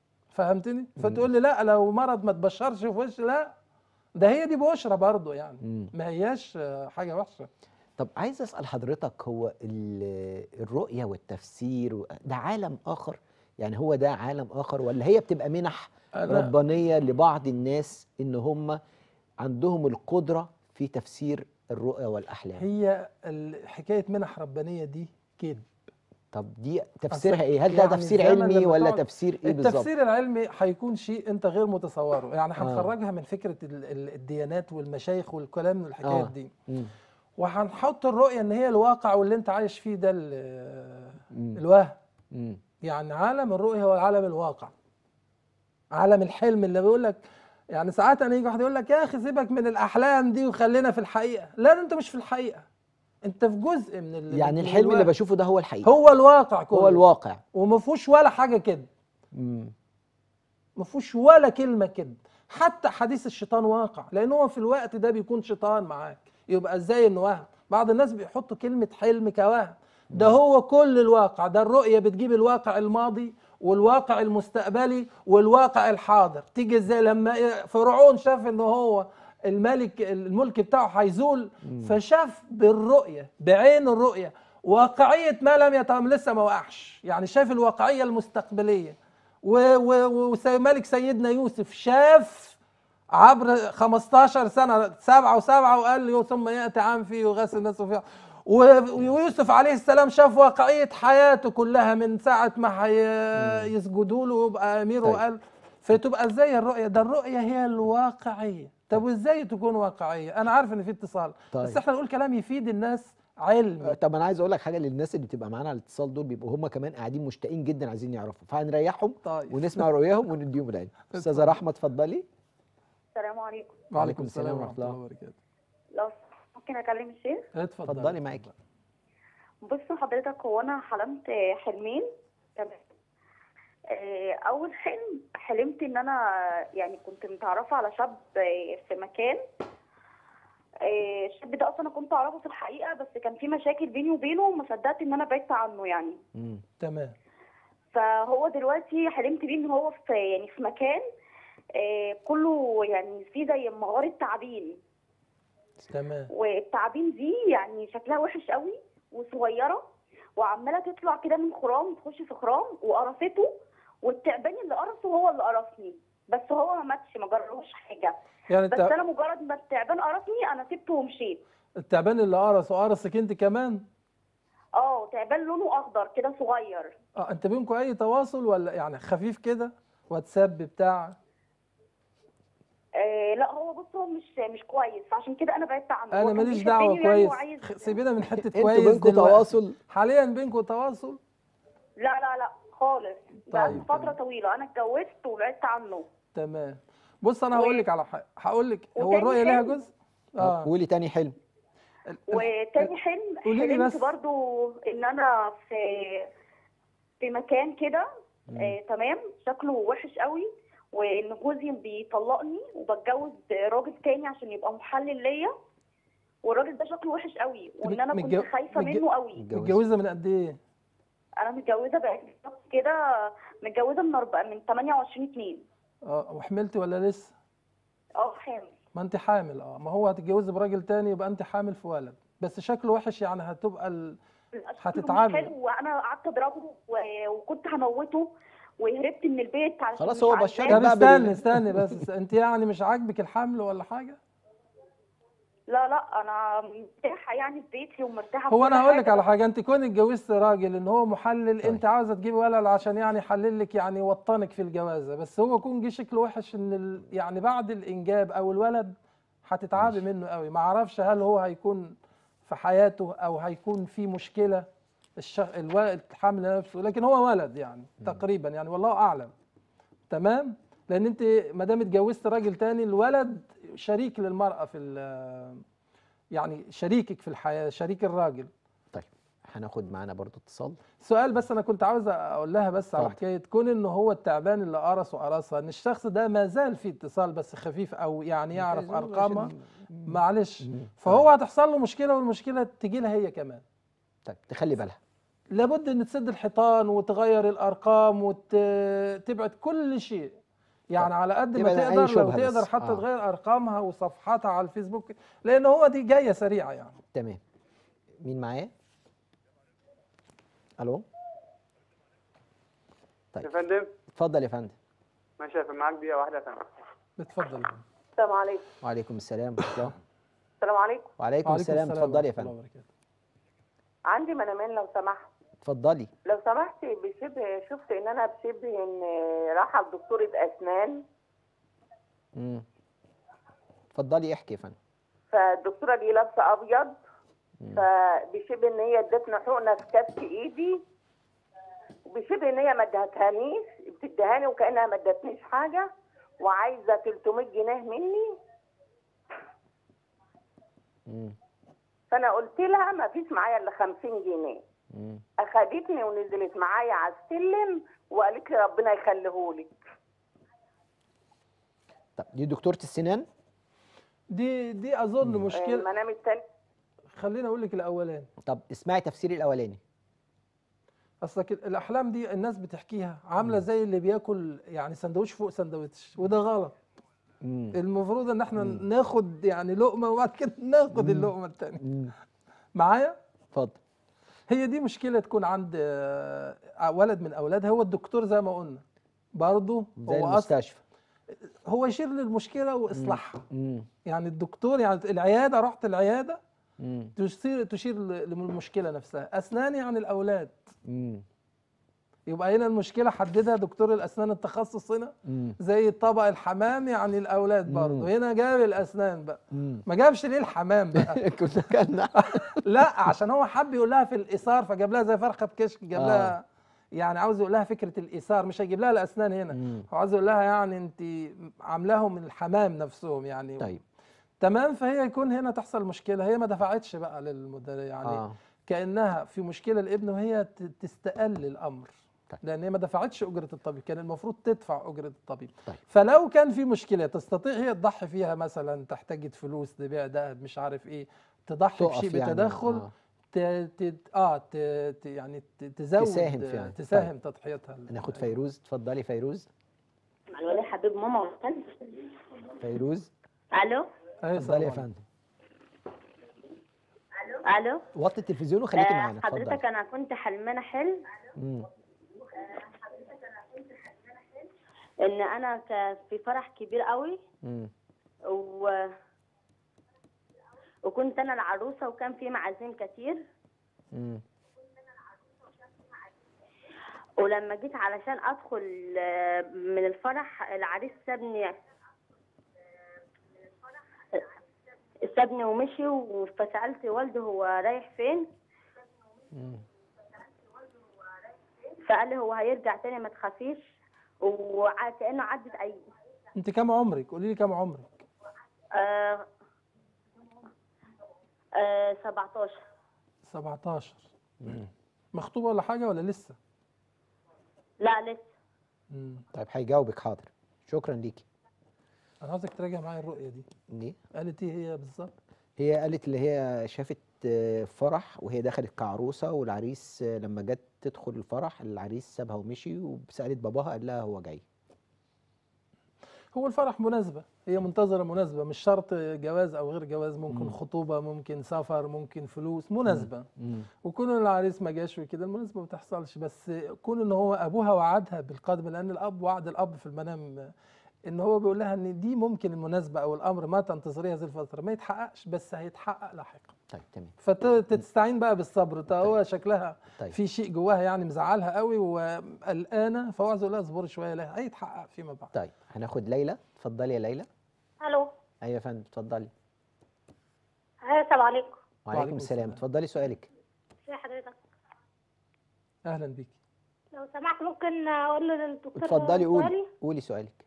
فهمتني فتقول لي لا لو مرض ما تبشرش في وش لا ده هي دي بشرى برضه يعني
مم.
ما هياش آه، حاجه وحشه
طب عايز اسال حضرتك هو ال- الرؤيه والتفسير و- ده عالم اخر يعني هو ده عالم اخر ولا هي بتبقى منح
أنا-
ربانيه لبعض الناس ان هم عندهم القدره في تفسير الرؤى والاحلام
هي ال- حكايه منح ربانيه دي كده
طب دي تفسيرها ايه هل ده
يعني
تفسير
الزمن
علمي
لما
ولا
تقعد-
تفسير ايه بالظبط
التفسير العلمي هيكون شيء انت غير متصوره يعني
آه.
هنخرجها من فكره ال- ال- الديانات والمشايخ والكلام والحكايات
آه.
دي
مم.
وهنحط الرؤيه ان هي الواقع واللي انت عايش فيه ده ال-
مم.
الوهم
مم.
يعني عالم الرؤيه هو عالم الواقع عالم الحلم اللي بيقول لك يعني ساعات انا يجي واحد يقول لك يا اخي سيبك من الاحلام دي وخلينا في الحقيقه لا انت مش في الحقيقه انت في جزء من ال-
يعني
من
الحلم اللي
الواقع.
بشوفه ده هو الحقيقه
هو الواقع كله
هو الواقع
وما فيهوش ولا حاجه كده
مم.
ما فيهوش ولا كلمه كده حتى حديث الشيطان واقع لان هو في الوقت ده بيكون شيطان معاك يبقى ازاي انه وهم بعض الناس بيحطوا كلمه حلم كوهم ده هو كل الواقع ده الرؤيه بتجيب الواقع الماضي والواقع المستقبلي والواقع الحاضر تيجي ازاي لما فرعون شاف ان هو الملك الملك بتاعه هيزول فشاف بالرؤيه بعين الرؤيه واقعيه ما لم يتم لسه ما وقعش يعني شاف الواقعيه المستقبليه وملك سيدنا يوسف شاف عبر 15 سنة سبعة وسبعة وقال له ثم يأتي عام فيه يغاث الناس فيها و- ويوسف عليه السلام شاف واقعية حياته كلها من ساعة ما هي- يسجدوا له ويبقى أمير
طيب.
وقال فتبقى ازاي الرؤية ده الرؤية هي الواقعية طب وازاي تكون واقعية أنا عارف إن في اتصال
طيب.
بس احنا نقول كلام يفيد الناس علمي
طب انا عايز اقول لك حاجه للناس اللي بتبقى معانا على الاتصال دول بيبقوا هم كمان قاعدين مشتاقين جدا عايزين يعرفوا فهنريحهم
طيب
ونسمع رؤياهم ونديهم العلم استاذه رحمه اتفضلي
السلام عليكم
وعليكم السلام ورحمة الله.
وبركاته
لو ممكن اكلم الشيخ
اتفضلي
اتفضلي معاكي
بص حضرتك هو انا حلمت حلمين تمام آه، اول حلم حلمت ان انا يعني كنت متعرفه على شاب آه، في مكان آه، الشاب ده اصلا انا كنت اعرفه في الحقيقه بس كان في مشاكل بيني وبينه وما صدقت ان انا بعدت عنه يعني
مم.
تمام
فهو دلوقتي حلمت بيه ان هو في يعني في مكان آه، كله يعني فيه زي مغاره تعابين
تمام
والتعابين دي يعني شكلها وحش قوي وصغيره وعماله تطلع كده من خرام تخش في خرام وقرصته والتعبان اللي قرصه هو اللي قرصني بس هو ما ماتش ما جرالهوش حاجه
يعني
بس
التع-
انا مجرد ما التعبان قرصني انا سبته ومشيت
التعبان اللي قرص وقرصك انت كمان
اه تعبان لونه اخضر كده صغير
اه انت بينكم اي تواصل ولا يعني خفيف كده واتساب بتاع
آه لا هو بص هو مش مش كويس فعشان كده انا بعدت عنه هو
انا
كان
ماليش
بيحبني
دعوه
يعني
كويس
وعايز-
خ- سيبينا من حته
انتوا
كويس
بينكم
دلوقتي.
تواصل
حاليا بينكم تواصل
لا لا لا خالص بقى
طيب،
فتره
تمام.
طويله انا اتجوزت وبعدت عنه
تمام بص انا هقول لك على حاجه هقول لك هو
وتاني
الرؤيه ليها
حلم؟
جزء اه
قولي تاني حلم
ال- ال-
وتاني حلم
قولي لي
حلمت
بس.
برضو ان انا في في مكان كده آه تمام شكله وحش قوي وان جوزي بيطلقني وبتجوز راجل تاني عشان يبقى محلل ليا والراجل ده شكله وحش قوي وان انا كنت
متجو-
خايفه
متج-
منه قوي
متجوزة.
متجوزه من قد ايه
انا متجوزه بقى كده متجوزه من أربعة من 28 2
اه وحملتي ولا لسه
اه حامل
ما انت حامل اه ما هو هتتجوزي براجل تاني يبقى انت حامل في ولد بس شكله وحش يعني هتبقى ال...
شكله مش
هتتعبي.
حلو وانا قعدت اضربه و- وكنت هموته وهربت من البيت علشان
خلاص
مش
هو
عايزاه.
بشرك
طب
بقى
استني
بال-
استني بس انت يعني مش عاجبك الحمل ولا حاجه
لا لا انا مرتاحه يعني في بيتي ومرتاحه في
هو
كل
انا هقول لك
حاجة،
على
بس
حاجه انت كون اتجوزت راجل ان هو محلل
طيب.
انت عاوزه تجيبي ولد عشان يعني يحلل لك يعني يوطنك في الجوازه بس هو كون جه شكله وحش ان ال... يعني بعد الانجاب او الولد هتتعبي منه قوي ما اعرفش هل هو هيكون في حياته او هيكون في مشكله الشخ... الولد الحمل نفسه لكن هو ولد يعني تقريبا يعني والله اعلم تمام لان انت ما دام اتجوزت راجل تاني الولد شريك للمراه في ال... يعني شريكك في الحياه شريك الراجل
طيب هناخد معانا برضو اتصال
سؤال بس انا كنت عاوز اقول لها بس على
اتفضل.
حكايه كون ان هو التعبان اللي قرص وقرصها ان الشخص ده ما زال في اتصال بس خفيف او يعني يعرف ارقامها معلش
مم.
فهو هتحصل له مشكله والمشكله تجي لها هي كمان
طيب تخلي بالها
لابد ان تسد الحيطان وتغير الارقام وتبعد كل شيء يعني على قد ما
تبعد عن أي
تقدر لو
شبهة
تقدر
بس.
حتى
آه.
تغير ارقامها وصفحاتها على الفيسبوك لان هو دي جايه سريعه يعني
تمام مين معايا الو طيب
يا فندم
اتفضل يا فندم
ماشي يا فندم معاك دقيقة واحدة يا فندم
اتفضل
السلام عليكم
وعليكم السلام ورحمه الله
السلام عليكم
وعليكم السلام اتفضلي يا
ورحمة الله
فندم
وبركاته.
عندي منامين لو سمحت
اتفضلي
لو سمحت بشبه شفت ان انا بشبه ان رايحه لدكتوره اسنان
امم اتفضلي احكي يا فندم
فالدكتوره دي لابسه ابيض فبشبه ان هي ادتنا حقنه في كف ايدي
بشبه ان هي ما ادهتهانيش بتدهاني وكانها ما ادتنيش حاجه وعايزه 300 جنيه مني
مم.
فانا قلت لها ما فيش معايا الا 50 جنيه
مم.
اخدتني ونزلت معايا على السلم وقالت لي ربنا يخليهولك
طب دي دكتوره السنان
دي دي اظن مشكله
المنام التاني
خليني اقول لك الاولاني
طب اسمعي تفسيري الاولاني
اصلك الاحلام دي الناس بتحكيها عامله زي اللي بياكل يعني سندوتش فوق سندوتش وده غلط
مم.
المفروض ان احنا ناخد يعني لقمه وبعد كده ناخد اللقمه الثانيه
مم.
معايا
اتفضل
هي دي مشكله تكون عند آه، ولد من اولادها هو الدكتور زي ما قلنا برضه
زي
هو أصلا
المستشفى
هو يشير للمشكله واصلاحها
مم.
يعني الدكتور يعني العياده رحت العياده
مم.
تشير تشير ل- للمشكله نفسها اسنان يعني الاولاد
مم.
يبقى هنا المشكله حددها دكتور الاسنان التخصص هنا
مم.
زي الطبق الحمام يعني الاولاد برضه هنا جاب الاسنان بقى
مم.
ما جابش ليه الحمام بقى
كنا كنا
لا عشان هو حب يقول لها في الايثار فجاب لها زي فرخه بكشك جاب
آه.
لها يعني عاوز يقول لها فكره الايثار مش هيجيب لها الاسنان هنا
مم.
هو عاوز يقول لها يعني انت عاملاهم من الحمام نفسهم يعني
طيب
تمام فهي يكون هنا تحصل مشكله هي ما دفعتش بقى للمدير يعني
اه
كانها في مشكله لابن وهي ت- تستقل الامر
طيب.
لان هي ما دفعتش اجره الطبيب كان المفروض تدفع اجره الطبيب
طيب.
فلو كان في مشكله تستطيع هي تضحي فيها مثلا تحتاج فلوس تبيع دهب مش عارف ايه تضحي
تقف
بشيء
يعني،
بتدخل
آه.
ت... ت... اه ت... ت... يعني ت... تزود
تساهم في يعني.
تساهم تضحيتها
ناخد فيروز اتفضلي فيروز
الولي حبيب ماما وكان
فيروز
الو
أيوة
اتفضلي يا
طبعاً.
فندم
الو
وطي التلفزيون وخليكي
آه،
معانا
حضرتك
اتفضلي
انا كنت حلمانه حلم
مم.
ان انا ك- في فرح كبير قوي
مم.
و وكنت انا العروسه وكان في معازيم كتير
مم.
ولما جيت علشان ادخل آه، من الفرح العريس سابني سابني ومشي فسالت والده هو رايح فين
مم.
فقال لي هو هيرجع تاني ما تخافيش وكانه عدت اي
انت كام عمرك قولي لي كام عمرك
آه آه 17
17
مم.
مخطوبه ولا حاجه ولا لسه
لا لسه
مم.
طيب هيجاوبك حاضر شكرا ليكي
انا عاوزك تراجع معايا الرؤيه دي
ليه
قالت ايه هي بالظبط
هي قالت اللي هي شافت آه، فرح وهي دخلت كعروسه والعريس آه، لما جت تدخل الفرح العريس سابها ومشي وسالت باباها قال لها هو جاي
هو الفرح مناسبة هي منتظرة مناسبة مش شرط جواز أو غير جواز ممكن
مم.
خطوبة ممكن سفر ممكن فلوس مناسبة
مم.
وكون إن العريس ما جاش وكده المناسبة ما بتحصلش بس كون إن هو أبوها وعدها بالقدم لأن الأب وعد الأب في المنام إن هو بيقول لها إن دي ممكن المناسبة أو الأمر ما تنتظريه هذه الفترة ما يتحققش بس هيتحقق لاحقا
طيب تمام
فتستعين بقى بالصبر طيب هو شكلها
طيب.
في شيء جواها يعني مزعلها قوي وقلقانة فهو عايز يقول لها اصبري شوية لا هيتحقق فيما بعد
طيب هناخد ليلى اتفضلي يا ليلى
الو
ايوه يا فندم اتفضلي
السلام عليكم
وعليكم
وعليكم
السلام
السلام.
اتفضلي سؤالك
ازي حضرتك
أهلا بيكي
لو سمحت ممكن اقول للدكتور
اتفضلي قولي
سؤالي؟
قولي سؤالك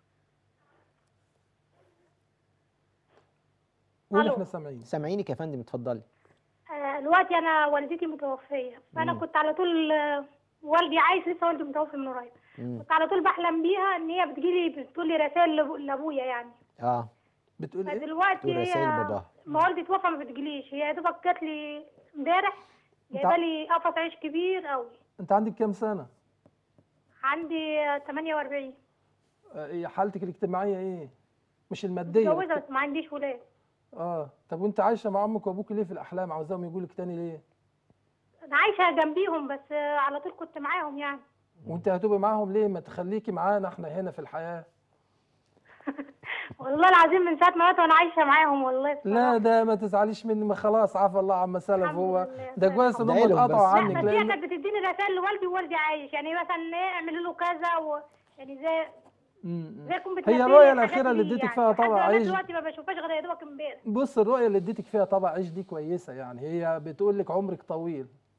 قولي
ألو.
احنا سامعين
سامعينك يا فندم اتفضلي
آه، دلوقتي انا والدتي متوفيه فانا
مم.
كنت على طول آه، والدي عايش لسه والدي متوفي من قريب
مم.
كنت على طول بحلم بيها ان هي بتجيلي بتقول لي رسائل لأبو- لابويا يعني
اه
بتقول ايه؟
فدلوقتي
تقول رسائل
هي
باباها.
ما والدي توفى ما بتجيليش هي يا دوبك جات لي امبارح جايبه لي قفص عيش كبير قوي
انت عندك كام سنة؟
عندي آه، 48
آه، إيه حالتك الاجتماعية ايه؟ مش المادية
متجوزه بس ما عنديش ولاد
اه طب وانت عايشة مع امك وابوك ليه في الاحلام عاوزاهم يجوا لك تاني ليه؟
انا عايشه جنبيهم بس آه، على طول كنت معاهم يعني
وانت هتبقي معاهم ليه؟ ما تخليكي معانا احنا هنا في الحياة
والله العظيم من ساعه ما مات وانا عايشه معاهم والله
لا
بصراحة.
ده ما تزعليش مني ما خلاص عفى الله عما سلف
الحمد
هو
لله.
ده كويس ان هم
ادعي لهم
اتقطعوا
بس.
لا
عنك
بس هي
لان
كانت بتديني رسائل لوالدي ووالدي عايش يعني مثلا ايه اعملوا له كذا و... يعني زي
مم.
زي يكون
هي
بتنبهني
الرؤية
الحاجات
الأخيرة اللي
دي
اديتك
يعني.
فيها
لحد
طبع
ما
عيش
دلوقتي ما بشوفهاش غير يا دوبك امبارح
بص الرؤية اللي اديتك فيها طبع عيش دي كويسة يعني هي بتقول لك عمرك طويل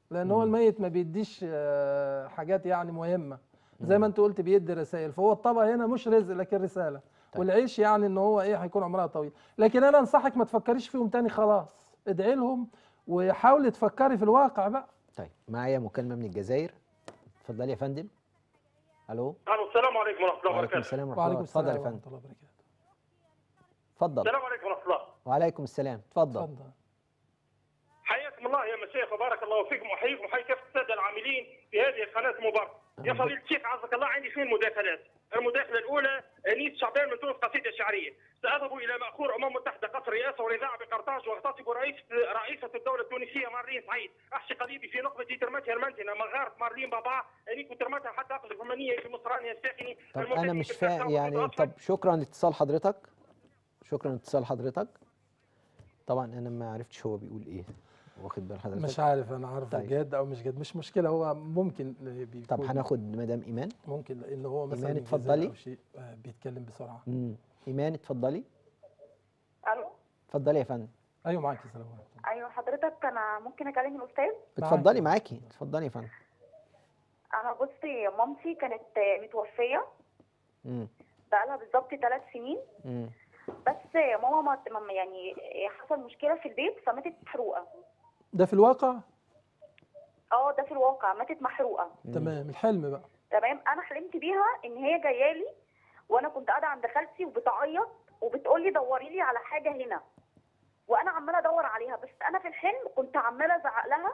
لان هو الميت ما بيديش آه، حاجات يعني مهمه زي ما انت قلت بيدي رسائل فهو الطبق هنا مش رزق لكن رساله
طيب.
والعيش يعني ان هو ايه هيكون عمرها طويل لكن انا انصحك ما تفكريش فيهم تاني خلاص ادعي لهم وحاولي تفكري في الواقع بقى
طيب معايا مكالمه من الجزائر اتفضلي يا فندم الو
الو السلام عليكم ورحمه الله
وعليكم
وبركاته
السلام ورحمه الله
وعليكم
اتفضل
السلام
يا
ورحمه
فندم
الله وبركاته
اتفضل
السلام عليكم ورحمه الله
وعليكم السلام اتفضل
اتفضل
حياكم الله يا مشايخ وبارك الله فيكم وحييكم وحيي كافه الساده العاملين في هذه القناه المباركه يا فضيله الشيخ عزك الله عندي اثنين مداخلات المداخله الاولى انيس شعبان من تونس قصيده شعريه ساذهب الى ماخور امم متحده قصر رئاسه والاذاعه بقرطاج واغتصب رئيس رئيسه الدوله التونسيه مارلين سعيد احشي قليبي في نقبه ترمتها المنتنه مغاره مارلين بابا اني ترمتها حتى اقلب فمانيه في مصرانها الساخني
طب
الممتد
انا مش
في
فاهم
الكهرباء
يعني
والأطفال.
طب شكرا لاتصال حضرتك شكرا لاتصال حضرتك طبعا انا ما عرفتش هو بيقول ايه واخد بال حضرتك
مش عارف انا عارف
طيب.
جد او مش جد مش مشكله هو ممكن بيكون
طب هناخد مدام ايمان
ممكن لان هو مثلا
إيمان
من الجزائر
اتفضلي.
او شيء آه، بيتكلم بسرعه
امم ايمان اتفضلي
الو
اتفضلي يا فندم
ايوه معاك يا سلام عليكم.
ايوه حضرتك انا ممكن اكلم الاستاذ
اتفضلي معاكي اتفضلي يا فندم
انا بصي مامتي كانت آه، متوفيه
امم
بقالها بالظبط ثلاث سنين
امم
بس ماما ما ما- يعني حصل مشكله في البيت فماتت محروقه
ده في الواقع
اه ده في الواقع ماتت محروقه
تمام الحلم بقى
تمام انا حلمت بيها ان هي جايه لي وانا كنت قاعده عند خالتي وبتعيط وبتقول لي دوري لي على حاجه هنا وانا عماله ادور عليها بس انا في الحلم كنت عماله ازعق لها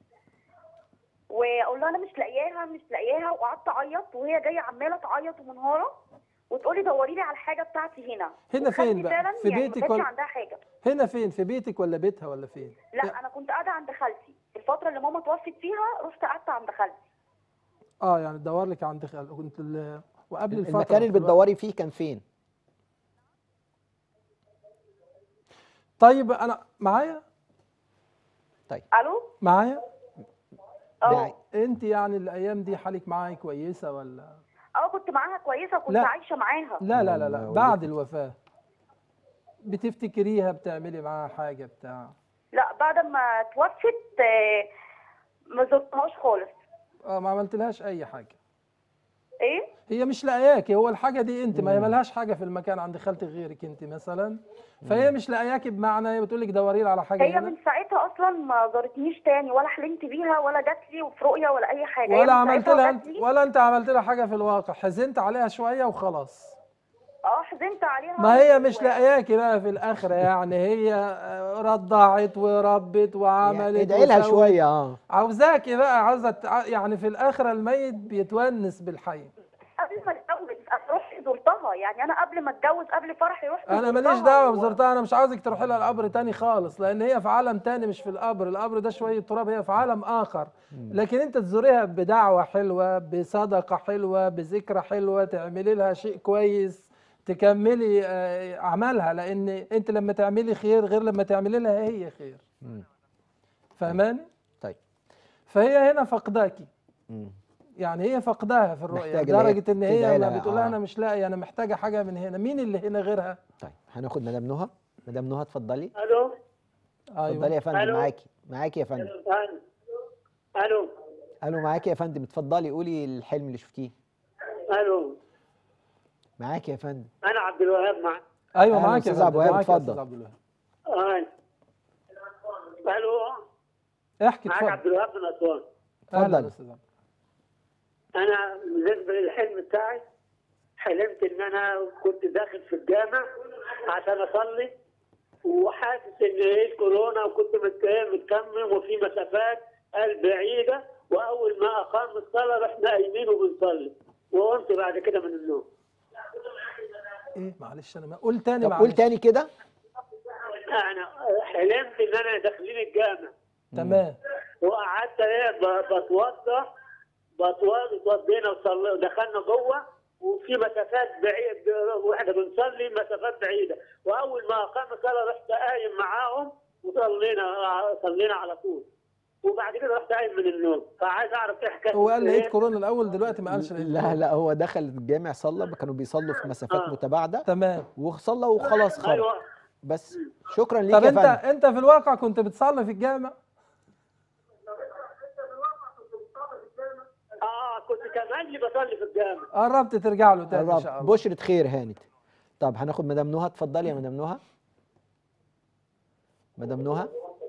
واقول لها انا مش لاقياها مش لاقياها وقعدت اعيط وهي جايه عماله تعيط ومنهاره وتقولي دوري لي على الحاجه بتاعتي هنا
هنا
وخالتي
فين بقى؟
فعلا
في
يعني
بيتك
ما كانش
ولا-
عندها حاجه
هنا فين في بيتك ولا بيتها ولا فين
لا انا كنت قاعده عند خالتي الفتره اللي ماما توفت فيها رحت قعدت عند خالتي
اه يعني تدور لك عند خال كنت ال- وقبل الفتره
المكان اللي
في الوقت-
بتدوري فيه كان فين
طيب انا معايا
الو
معايا
اه
انت يعني الايام دي حالك معايا كويسه ولا
اه كنت معاها كويسه وكنت
لا.
عايشه معاها
لا لا لا لا
والله
بعد الوفاه بتفتكريها بتعملي معاها حاجه بتاع
لا بعد ما توفت آه، ما زرتهاش خالص
اه ما عملتلهاش اي حاجه
ايه
هي مش لاقياكي هو الحاجه دي انت ما هي ملهاش حاجه في المكان عند خالتك غيرك انت مثلا فهي مش لاقياكي بمعنى هي بتقول لك دوري لي على حاجه
هي
هنا
من ساعتها اصلا ما زارتنيش تاني ولا حلمت بيها ولا جات لي وفي رؤيه ولا اي حاجه هي
ولا
من
عملت
ساعتها
لها
جات
انت
لي،
ولا انت عملت لها حاجه في الواقع حزنت عليها شويه وخلاص
اه حزنت عليها
ما هي مش
و-
لاقياكي بقى في الاخره يعني هي آه، رضعت وربت وعملت
ادعي لها
وسوت.
شويه اه
عاوزاكي بقى عاوزه تع- يعني في الاخره الميت بيتونس بالحي
قبل ما اتجوز انا رحت زرتها يعني انا قبل ما اتجوز قبل فرحي رحت
انا ماليش
زرتها
دعوه
و-
بزرتها انا مش عاوزك تروحي لها القبر تاني خالص لان هي في عالم تاني مش في القبر القبر ده شويه تراب هي في عالم اخر لكن انت تزوريها بدعوه حلوه بصدقه حلوه بذكرى حلوه تعملي لها شيء كويس تكملي آه، اعمالها لان انت لما تعملي خير غير لما تعملي لها هي خير
مم.
فاهماني
طيب
فهي هنا فقداكي
مم.
يعني هي فقداها في الرؤيه
محتاجة اللي هي
لدرجه ان هي
تدعي
ما
لها،
بتقول لها
آه.
انا مش لاقي انا محتاجه حاجه من هنا مين اللي هنا غيرها
طيب هناخد مدام نهى مدام نهى اتفضلي
الو
اتفضلي يا فندم
ألو.
معاكي معاكي يا فندم
الو
الو معاكي يا فندم اتفضلي قولي الحلم اللي شفتيه
الو
معاكي يا فندم
انا عبد الوهاب مع
ايوه
أهلا
معاك يا
أستاذ عبد
فندم،
الوهاب،
معاك يا
اتفضل.
أستاذ عبد الوهاب
آه. الو
احكي
معك
اتفضل
عبد الوهاب من اسوان
اهلا
اتفضل.
يا أستاذ عبد.
انا بالنسبه للحلم بتاعي حلمت ان انا كنت داخل في الجامع عشان اصلي وحاسس ان ايه الكورونا وكنت مت- متكمم وفي مسافات قال بعيده واول ما اقام الصلاه رحنا قايمين وبنصلي وقمت بعد كده من النوم
ايه معلش انا ما قول تاني
طب
معلش
قول تاني كده
انا حلمت ان انا داخلين الجامع
تمام
وقعدت ايه ب- بتوضى بتوضى اتوضينا وصلي ودخلنا جوه وفي مسافات بعيد واحنا بنصلي مسافات بعيده واول ما اقام الصلاه رحت قايم معاهم وصلينا صلينا على طول وبعد كده رحت قايم من النوم فعايز اعرف ايه حكايه
هو قال لقيت
إيه؟
كورونا الاول دلوقتي ما قالش لقيت
لا
كورونا.
لا هو دخل الجامع صلى كانوا بيصلوا في مسافات
آه.
متباعده
تمام
وصلى وخلاص خرج
ايوه
بس شكرا ليك
طب
يا
انت
فندم
انت في الواقع كنت بتصلي في الجامع
كنت تملي بصلي في الجامع
قربت ترجع له تاني ان شاء
قرب
الله
بشرة خير هانت طب هناخد مدام نهى اتفضلي يا مدام نهى مدام نهى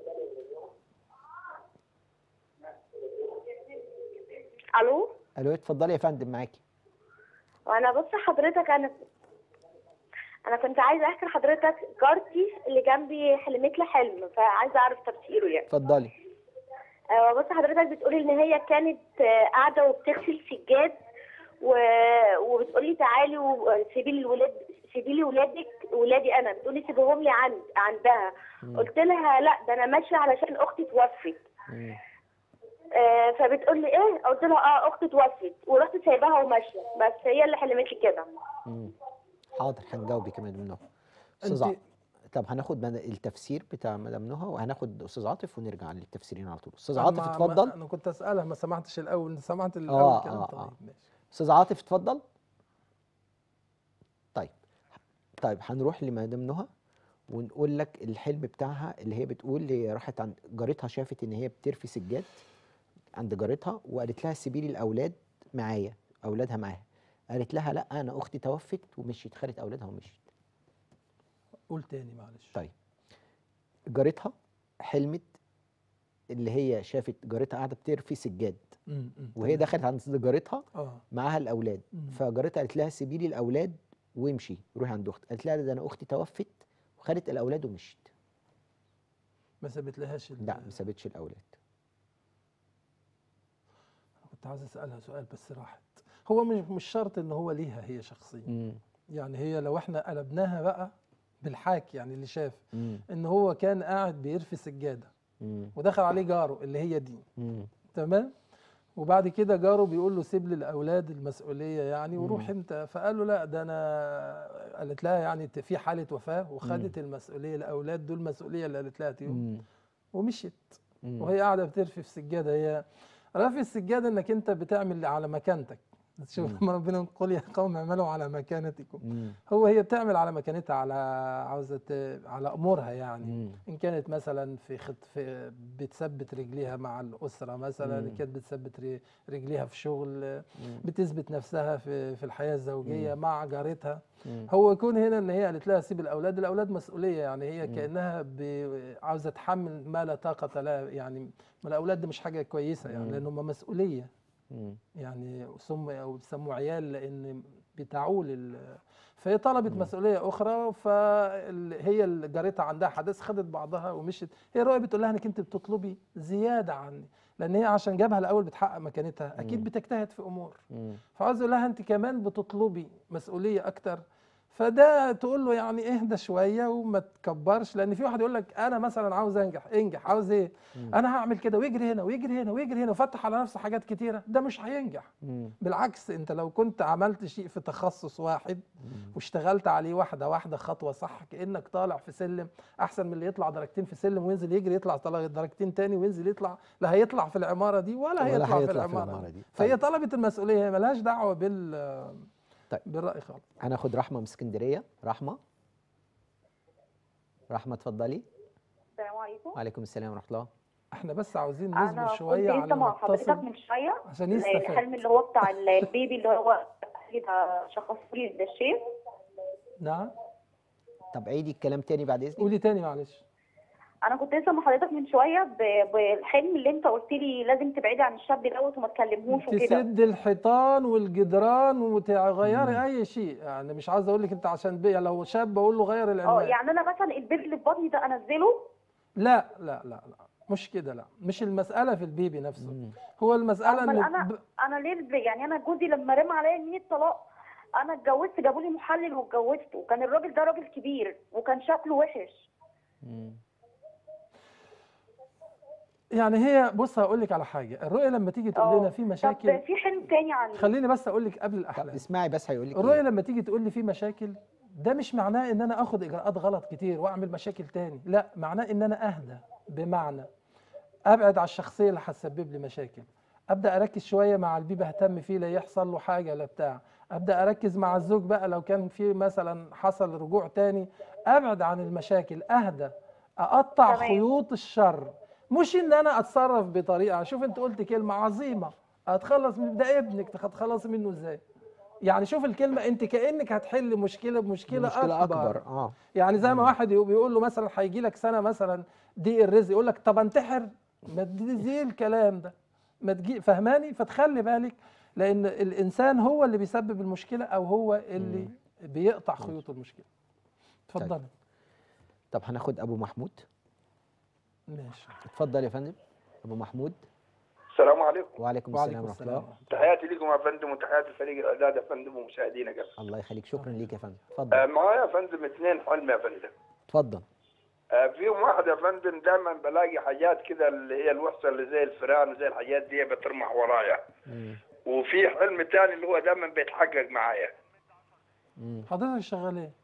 الو
الو اتفضلي يا فندم معاكي
وانا بص حضرتك انا انا كنت عايزه احكي لحضرتك جارتي اللي جنبي حلمت لي حلم فعايزه اعرف تفسيره يعني
اتفضلي
آه، بص حضرتك بتقولي ان هي كانت آه، قاعده وبتغسل سجاد و... وبتقولي تعالي وسيبي لي الولاد سيبي لي ولادك ولادي انا بتقولي سيبيهم لي عند عندها قلت لها لا ده انا ماشيه علشان اختي توفت آه، فبتقول لي ايه قلت لها اه اختي توفت ورحت سايباها وماشيه بس هي اللي حلمت لي كده
مم. حاضر هنجاوبك يا مدام نهى استاذ
انت
ع- طب هناخد مد- التفسير بتاع مدام نهى وهناخد استاذ عاطف ونرجع للتفسيرين على طول استاذ عاطف
ما- ما-
اتفضل
انا كنت اسالها ما سمعتش الاول انت سمعت الاول
اه
كلام
اه
طيب
اه
ماشي
استاذ عاطف اتفضل طيب طيب هنروح لمدام نهى ونقول لك الحلم بتاعها اللي هي بتقول هي راحت عند جارتها شافت ان هي بترفي سجاد عند جارتها وقالت لها سيبي لي الاولاد معايا اولادها معاها قالت لها لا انا اختي توفت ومشيت خدت اولادها ومشيت
قول تاني معلش
طيب جارتها حلمت اللي هي شافت جارتها قاعده بترفي سجاد
مم، مم،
وهي
تمام.
دخلت عند جارتها
اه
معاها الاولاد
مم.
فجارتها قالت لها سيبي لي الاولاد وامشي روحي عند اختي قالت لها ده انا اختي توفت وخدت الاولاد ومشيت
ما سابتلهاش ال-
لا ما سابتش الاولاد
كنت عايز اسالها سؤال بس راحت هو مش مش شرط ان هو ليها هي شخصيا
مم.
يعني هي لو احنا قلبناها بقى بالحاك يعني اللي شاف
مم.
ان هو كان قاعد بيرفي سجاده
مم.
ودخل عليه جاره اللي هي دي
مم.
تمام وبعد كده جاره بيقول له سيب لي الاولاد المسؤوليه يعني وروح
مم.
انت فقال له لا ده انا قالت لها يعني ت- في حاله وفاه وخدت المسؤوليه الاولاد دول المسؤوليه اللي قالت لها تيهم
مم.
ومشيت
مم.
وهي قاعده بترفي في سجاده هي رفي السجاده انك انت بتعمل على مكانتك شوف
مم.
لما ربنا يقول يا قوم اعملوا على مكانتكم
مم.
هو هي بتعمل على مكانتها على عاوزه ت- على امورها يعني
مم.
ان كانت مثلا في خط في بتثبت رجليها مع الاسره مثلا
مم.
ان كانت بتثبت ر- رجليها في شغل
مم.
بتثبت نفسها في في الحياه الزوجيه
مم.
مع جارتها
مم.
هو يكون هنا ان هي قالت لها سيب الاولاد الاولاد مسؤوليه يعني هي
مم.
كانها ب- عاوزه تحمل ما لا طاقه لها يعني ما الاولاد دي مش حاجه كويسه يعني
مم.
لان هم مسؤوليه
مم.
يعني سم او بيسموه عيال لان بتعول ال- فهي طلبت
مم.
مسؤوليه اخرى فهي اللي جارتها عندها حدث خدت بعضها ومشت هي رؤية بتقول لها انك انت بتطلبي زياده عني لان هي عشان جابها الاول بتحقق مكانتها اكيد
مم.
بتجتهد في امور
مم.
فعاوز اقول لها انت كمان بتطلبي مسؤوليه اكتر فده تقول له يعني اهدى شويه وما تكبرش لان في واحد يقول لك انا مثلا عاوز انجح انجح عاوز ايه
مم.
انا هعمل كده ويجري هنا ويجري هنا ويجري هنا وفتح على نفسه حاجات كتيره ده مش هينجح
مم.
بالعكس انت لو كنت عملت شيء في تخصص واحد واشتغلت عليه واحده واحده خطوه صح كانك طالع في سلم احسن من اللي يطلع درجتين في سلم وينزل يجري يطلع طلع- درجتين تاني وينزل يطلع لا هيطلع في العماره دي ولا,
ولا
هيطلع, في
هيطلع في
العماره,
العمارة
دي.
دي.
فهي
طيب.
طلبت المسؤوليه هي ملهاش دعوه بال
طيب.
بالراي خالص
هناخد رحمه من اسكندريه رحمه رحمه اتفضلي
السلام عليكم
وعليكم السلام ورحمه الله
احنا بس عاوزين
انا
نصبر
كنت
شويه على
لسه مع
ما
حضرتك
نتصل
من شويه
عشان يستفاد
الحلم اللي هو بتاع البيبي اللي هو كده شخص لي الدشيف
نعم
طب عيدي الكلام تاني بعد اذنك
قولي تاني معلش
انا كنت لسه مع حضرتك من شويه ب- بالحلم اللي انت قلت لي لازم تبعدي عن الشاب دوت وما تكلمهوش وكده
تسد الحيطان والجدران وتغيري
مم.
اي شيء يعني مش عاوز اقول لك انت عشان بي لو شاب بقول له غير
اه
العنوان
يعني انا مثلا البيبي اللي في بطني ده انزله
لا لا لا لا مش كده لا مش المسألة في البيبي نفسه
مم.
هو المسألة
امال
ان
انا
ب...
انا ليه الب- يعني انا جوزي لما رمى عليا يمين الطلاق انا اتجوزت جابوا لي محلل واتجوزته وكان الراجل ده راجل كبير وكان شكله وحش
مم.
يعني هي بص هقول لك على حاجة الرؤية لما تيجي تقول
اه.
لنا في
طب
مشاكل
في حلم تاني عن
خليني بس اقول لك قبل
طب
الاحلام
اسمعي بس هيقول لك
الرؤية
إيه.
لما تيجي تقول لي في مشاكل ده مش معناه ان انا اخد اجراءات غلط كتير واعمل مشاكل تاني لا معناه ان انا اهدى بمعنى ابعد على الشخصيه اللي هتسبب لي مشاكل ابدا اركز شويه مع البيبي اهتم فيه لا يحصل له حاجه لا بتاع ابدا اركز مع الزوج بقى لو كان في مثلا حصل رجوع تاني ابعد عن المشاكل اهدى اقطع
تمام.
خيوط الشر مش ان انا اتصرف بطريقه شوف انت قلت كلمه عظيمه هتخلص من ده ابنك هتخلصي منه ازاي يعني شوف الكلمه انت كانك هتحل مشكله بمشكله,
مشكله
اكبر,
اكبر اه
يعني زي ما واحد يقول- بيقول له مثلا هيجي لك سنه مثلا ضيق الرزق يقول لك طب انتحر ما تجي الكلام ده ما تجي فهماني فتخلي بالك لان الانسان هو اللي بيسبب المشكله او هو اللي بيقطع خيوط المشكله اتفضلي
طب هناخد ابو محمود
ماشي
اتفضل يا فندم ابو محمود
السلام عليكم
وعليكم السلام ورحمه الله
تحياتي لكم يا فندم وتحياتي فريق الاعداد يا فندم ومشاهدينا كمان
الله يخليك شكرا ليك يا فندم
آه
اتفضل
معايا يا فندم اثنين حلم يا فندم
اتفضل
آه فيهم واحد يا فندم دايما بلاقي حاجات كده اللي هي الوحشه اللي زي الفئران وزي الحاجات دي بترمح ورايا وفي حلم تاني اللي هو دايما بيتحقق معايا
حضرتك شغال ايه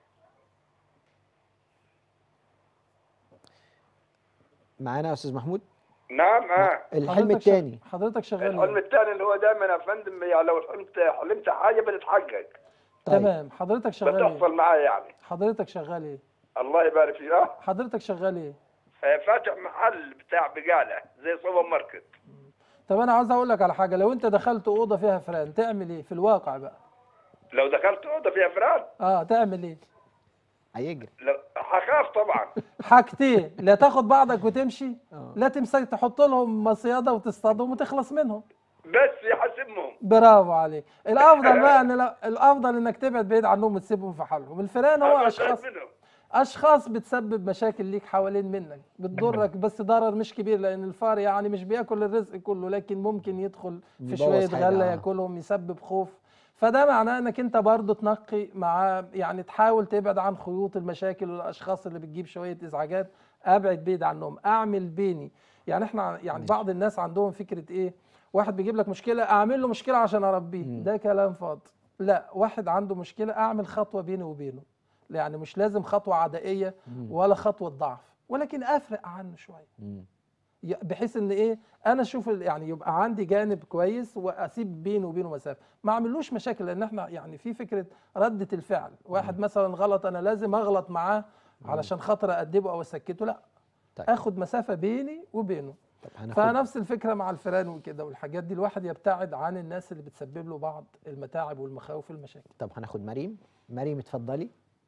معانا يا استاذ محمود
نعم اه
الحلم
حضرتك
الثاني
شغ- حضرتك شغال
الحلم
ايه
الثاني اللي هو دايما يا فندم يعني لو حلمت حلمت حاجه بتتحقق
تمام حضرتك شغال ايه
بتحصل معايا يعني
حضرتك شغال ايه
الله يبارك فيك اه
حضرتك شغال ايه
آه، فاتح محل بتاع بقاله زي سوبر ماركت
طب انا عاوز اقول لك على حاجه لو انت دخلت اوضه فيها فران تعمل ايه في الواقع بقى
لو دخلت اوضه فيها فران
اه تعمل ايه
هيجري
لو هخاف طبعا
حاجتين لا تاخد بعضك وتمشي لا تمسك تحط لهم مصيده وتصطادهم وتخلص منهم
بس يحاسبهم
برافو عليك الافضل بقى ان لا- الافضل انك تبعد بعيد عنهم وتسيبهم في حالهم الفئران هو
أنا
اشخاص
خايف منهم.
اشخاص بتسبب مشاكل ليك حوالين منك بتضرك بس ضرر مش كبير لان الفار يعني مش بياكل الرزق كله لكن ممكن يدخل في
يبوظ
شويه
حاجة،
غله
آه.
ياكلهم يسبب خوف فده معناه انك انت برضه تنقي مع يعني تحاول تبعد عن خيوط المشاكل والاشخاص اللي بتجيب شويه ازعاجات ابعد بعيد عنهم اعمل بيني يعني احنا يعني بعض الناس عندهم فكره ايه واحد بيجيب لك مشكله اعمل له مشكله عشان اربيه ده كلام فاضي لا واحد عنده مشكله اعمل خطوه بيني وبينه يعني مش لازم خطوه عدائيه ولا خطوه ضعف ولكن افرق عنه شويه ي- بحيث ان ايه انا اشوف ال- يعني يبقى عندي جانب كويس واسيب بينه وبينه مسافه ما اعملوش مشاكل لان احنا يعني في فكره رده الفعل واحد مثلا غلط انا لازم اغلط معاه علشان خاطر ادبه او اسكته لا
طيب.
اخد مسافه بيني وبينه
طب هناخد
فنفس الفكره مع الفئران وكده والحاجات دي الواحد يبتعد عن الناس اللي بتسبب له بعض المتاعب والمخاوف والمشاكل
طب هناخد مريم مريم اتفضلي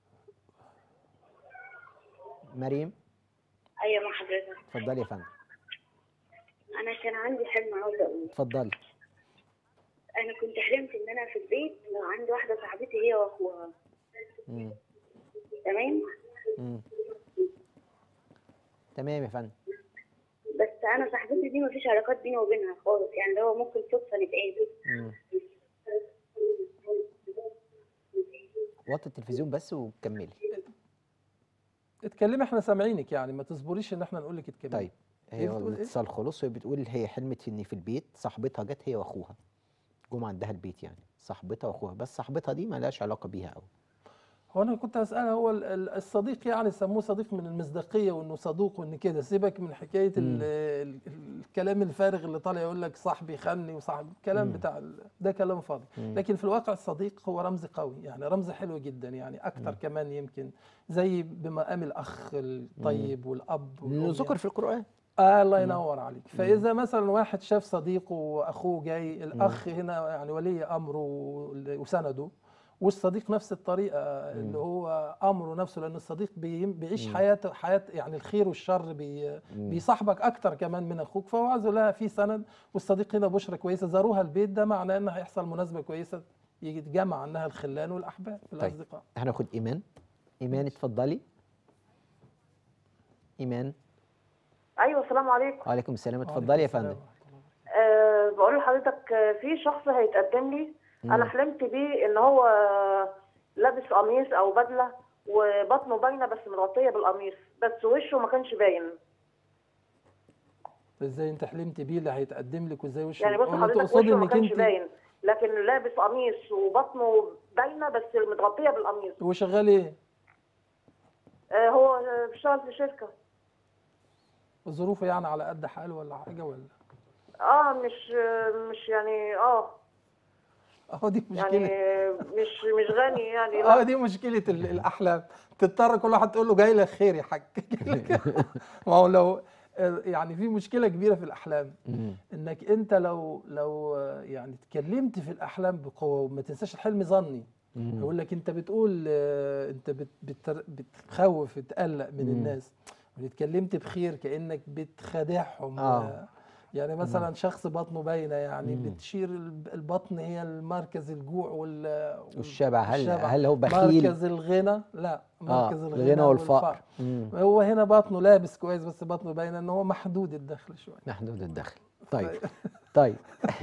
مريم
ايوه مع حضرتك
اتفضلي يا فندم
انا كان عندي حلم عاوزه اقوله
اتفضلي
انا كنت حلمت ان انا في البيت وعندي واحده صاحبتي هي واخوها
مم.
تمام
مم. تمام يا فندم
بس انا صاحبتي دي مفيش علاقات بيني وبينها خالص يعني اللي هو ممكن صدفه نتقابل
مم. وطي التلفزيون بس وكملي
اتكلمي احنا سامعينك يعني ما تصبريش ان احنا نقول لك اتكلمي
طيب
هي
هي
بتقول ايه؟
الاتصال خلص وهي بتقول هي حلمت ان في البيت صاحبتها جت هي واخوها جم عندها البيت يعني صاحبتها واخوها بس صاحبتها دي ما لهاش علاقه بيها قوي
هو انا كنت اسالها هو ال- ال- الصديق يعني سموه صديق من المصداقيه وانه صدوق وان كده سيبك من حكايه ال ال الكلام الفارغ اللي طالع يقول لك صاحبي خاني وصاحبي الكلام
مم.
بتاع ال- ده كلام فاضي
مم.
لكن في الواقع الصديق هو رمز قوي يعني رمز حلو جدا يعني اكتر
مم.
كمان يمكن زي بمقام الاخ الطيب والاب والأم
ذكر
يعني.
في القران
آه الله ينور عليك فاذا مثلا واحد شاف صديقه واخوه جاي الاخ
مم.
هنا يعني ولي امره وسنده والصديق نفس الطريقه اللي هو امره نفسه لان الصديق بي- بيعيش
مم.
حياته حياه يعني الخير والشر بي
مم.
بيصاحبك اكتر كمان من اخوك فهو عايز لها في سند والصديق هنا بشرى كويسه زاروها البيت ده معناه ان هيحصل مناسبه كويسه يتجمع عنها الخلان والاحباب الاصدقاء
هناخد ايمان ايمان اتفضلي ايمان
ايوه السلام عليكم
وعليكم السلام اتفضلي يا فندم
أه بقول لحضرتك آه، في شخص هيتقدم لي انا
مم.
حلمت بيه ان هو آه، لابس قميص او بدله وبطنه باينه بس مغطيه بالقميص بس وشه ما كانش باين
ازاي انت حلمت بيه اللي هيتقدم لك وازاي وشه
يعني بص
ولا
حضرتك
تقصدي
وشه ما
انك
كانش
انت
باين لكن لابس قميص وبطنه باينه بس متغطيه بالقميص
هو شغال ايه
آه، هو آه، بيشتغل في شركه
ظروفه يعني على قد حاله ولا حاجه ولا
اه مش آه، مش يعني اه
اهو دي
يعني
مشكله
آه، مش مش غني يعني
اه
لا
دي مشكله ال- الاحلام تضطر كل واحد تقول له جاي لك خير يا حاج جاي لك- ما هو لو آه، يعني في مشكله كبيره في الاحلام
مم.
انك انت لو لو آه، يعني اتكلمت في الاحلام بقوه وما تنساش الحلم ظني
مم.
يقول لك انت بتقول آه، انت بت بت بتخوف بتقلق من
مم.
الناس اتكلمت بخير كانك بتخادعهم
آه.
آه، يعني مثلا شخص بطنه باينه يعني
مم.
بتشير الب- البطن هي المركز الجوع وال
والشبع هل
والشبع.
هل هو بخيل
مركز الغنى لا
آه،
مركز الغنى,
الغنى والفقر مم.
هو هنا بطنه لابس كويس بس بطنه باينه ان هو محدود الدخل شويه
محدود الدخل طيب طيب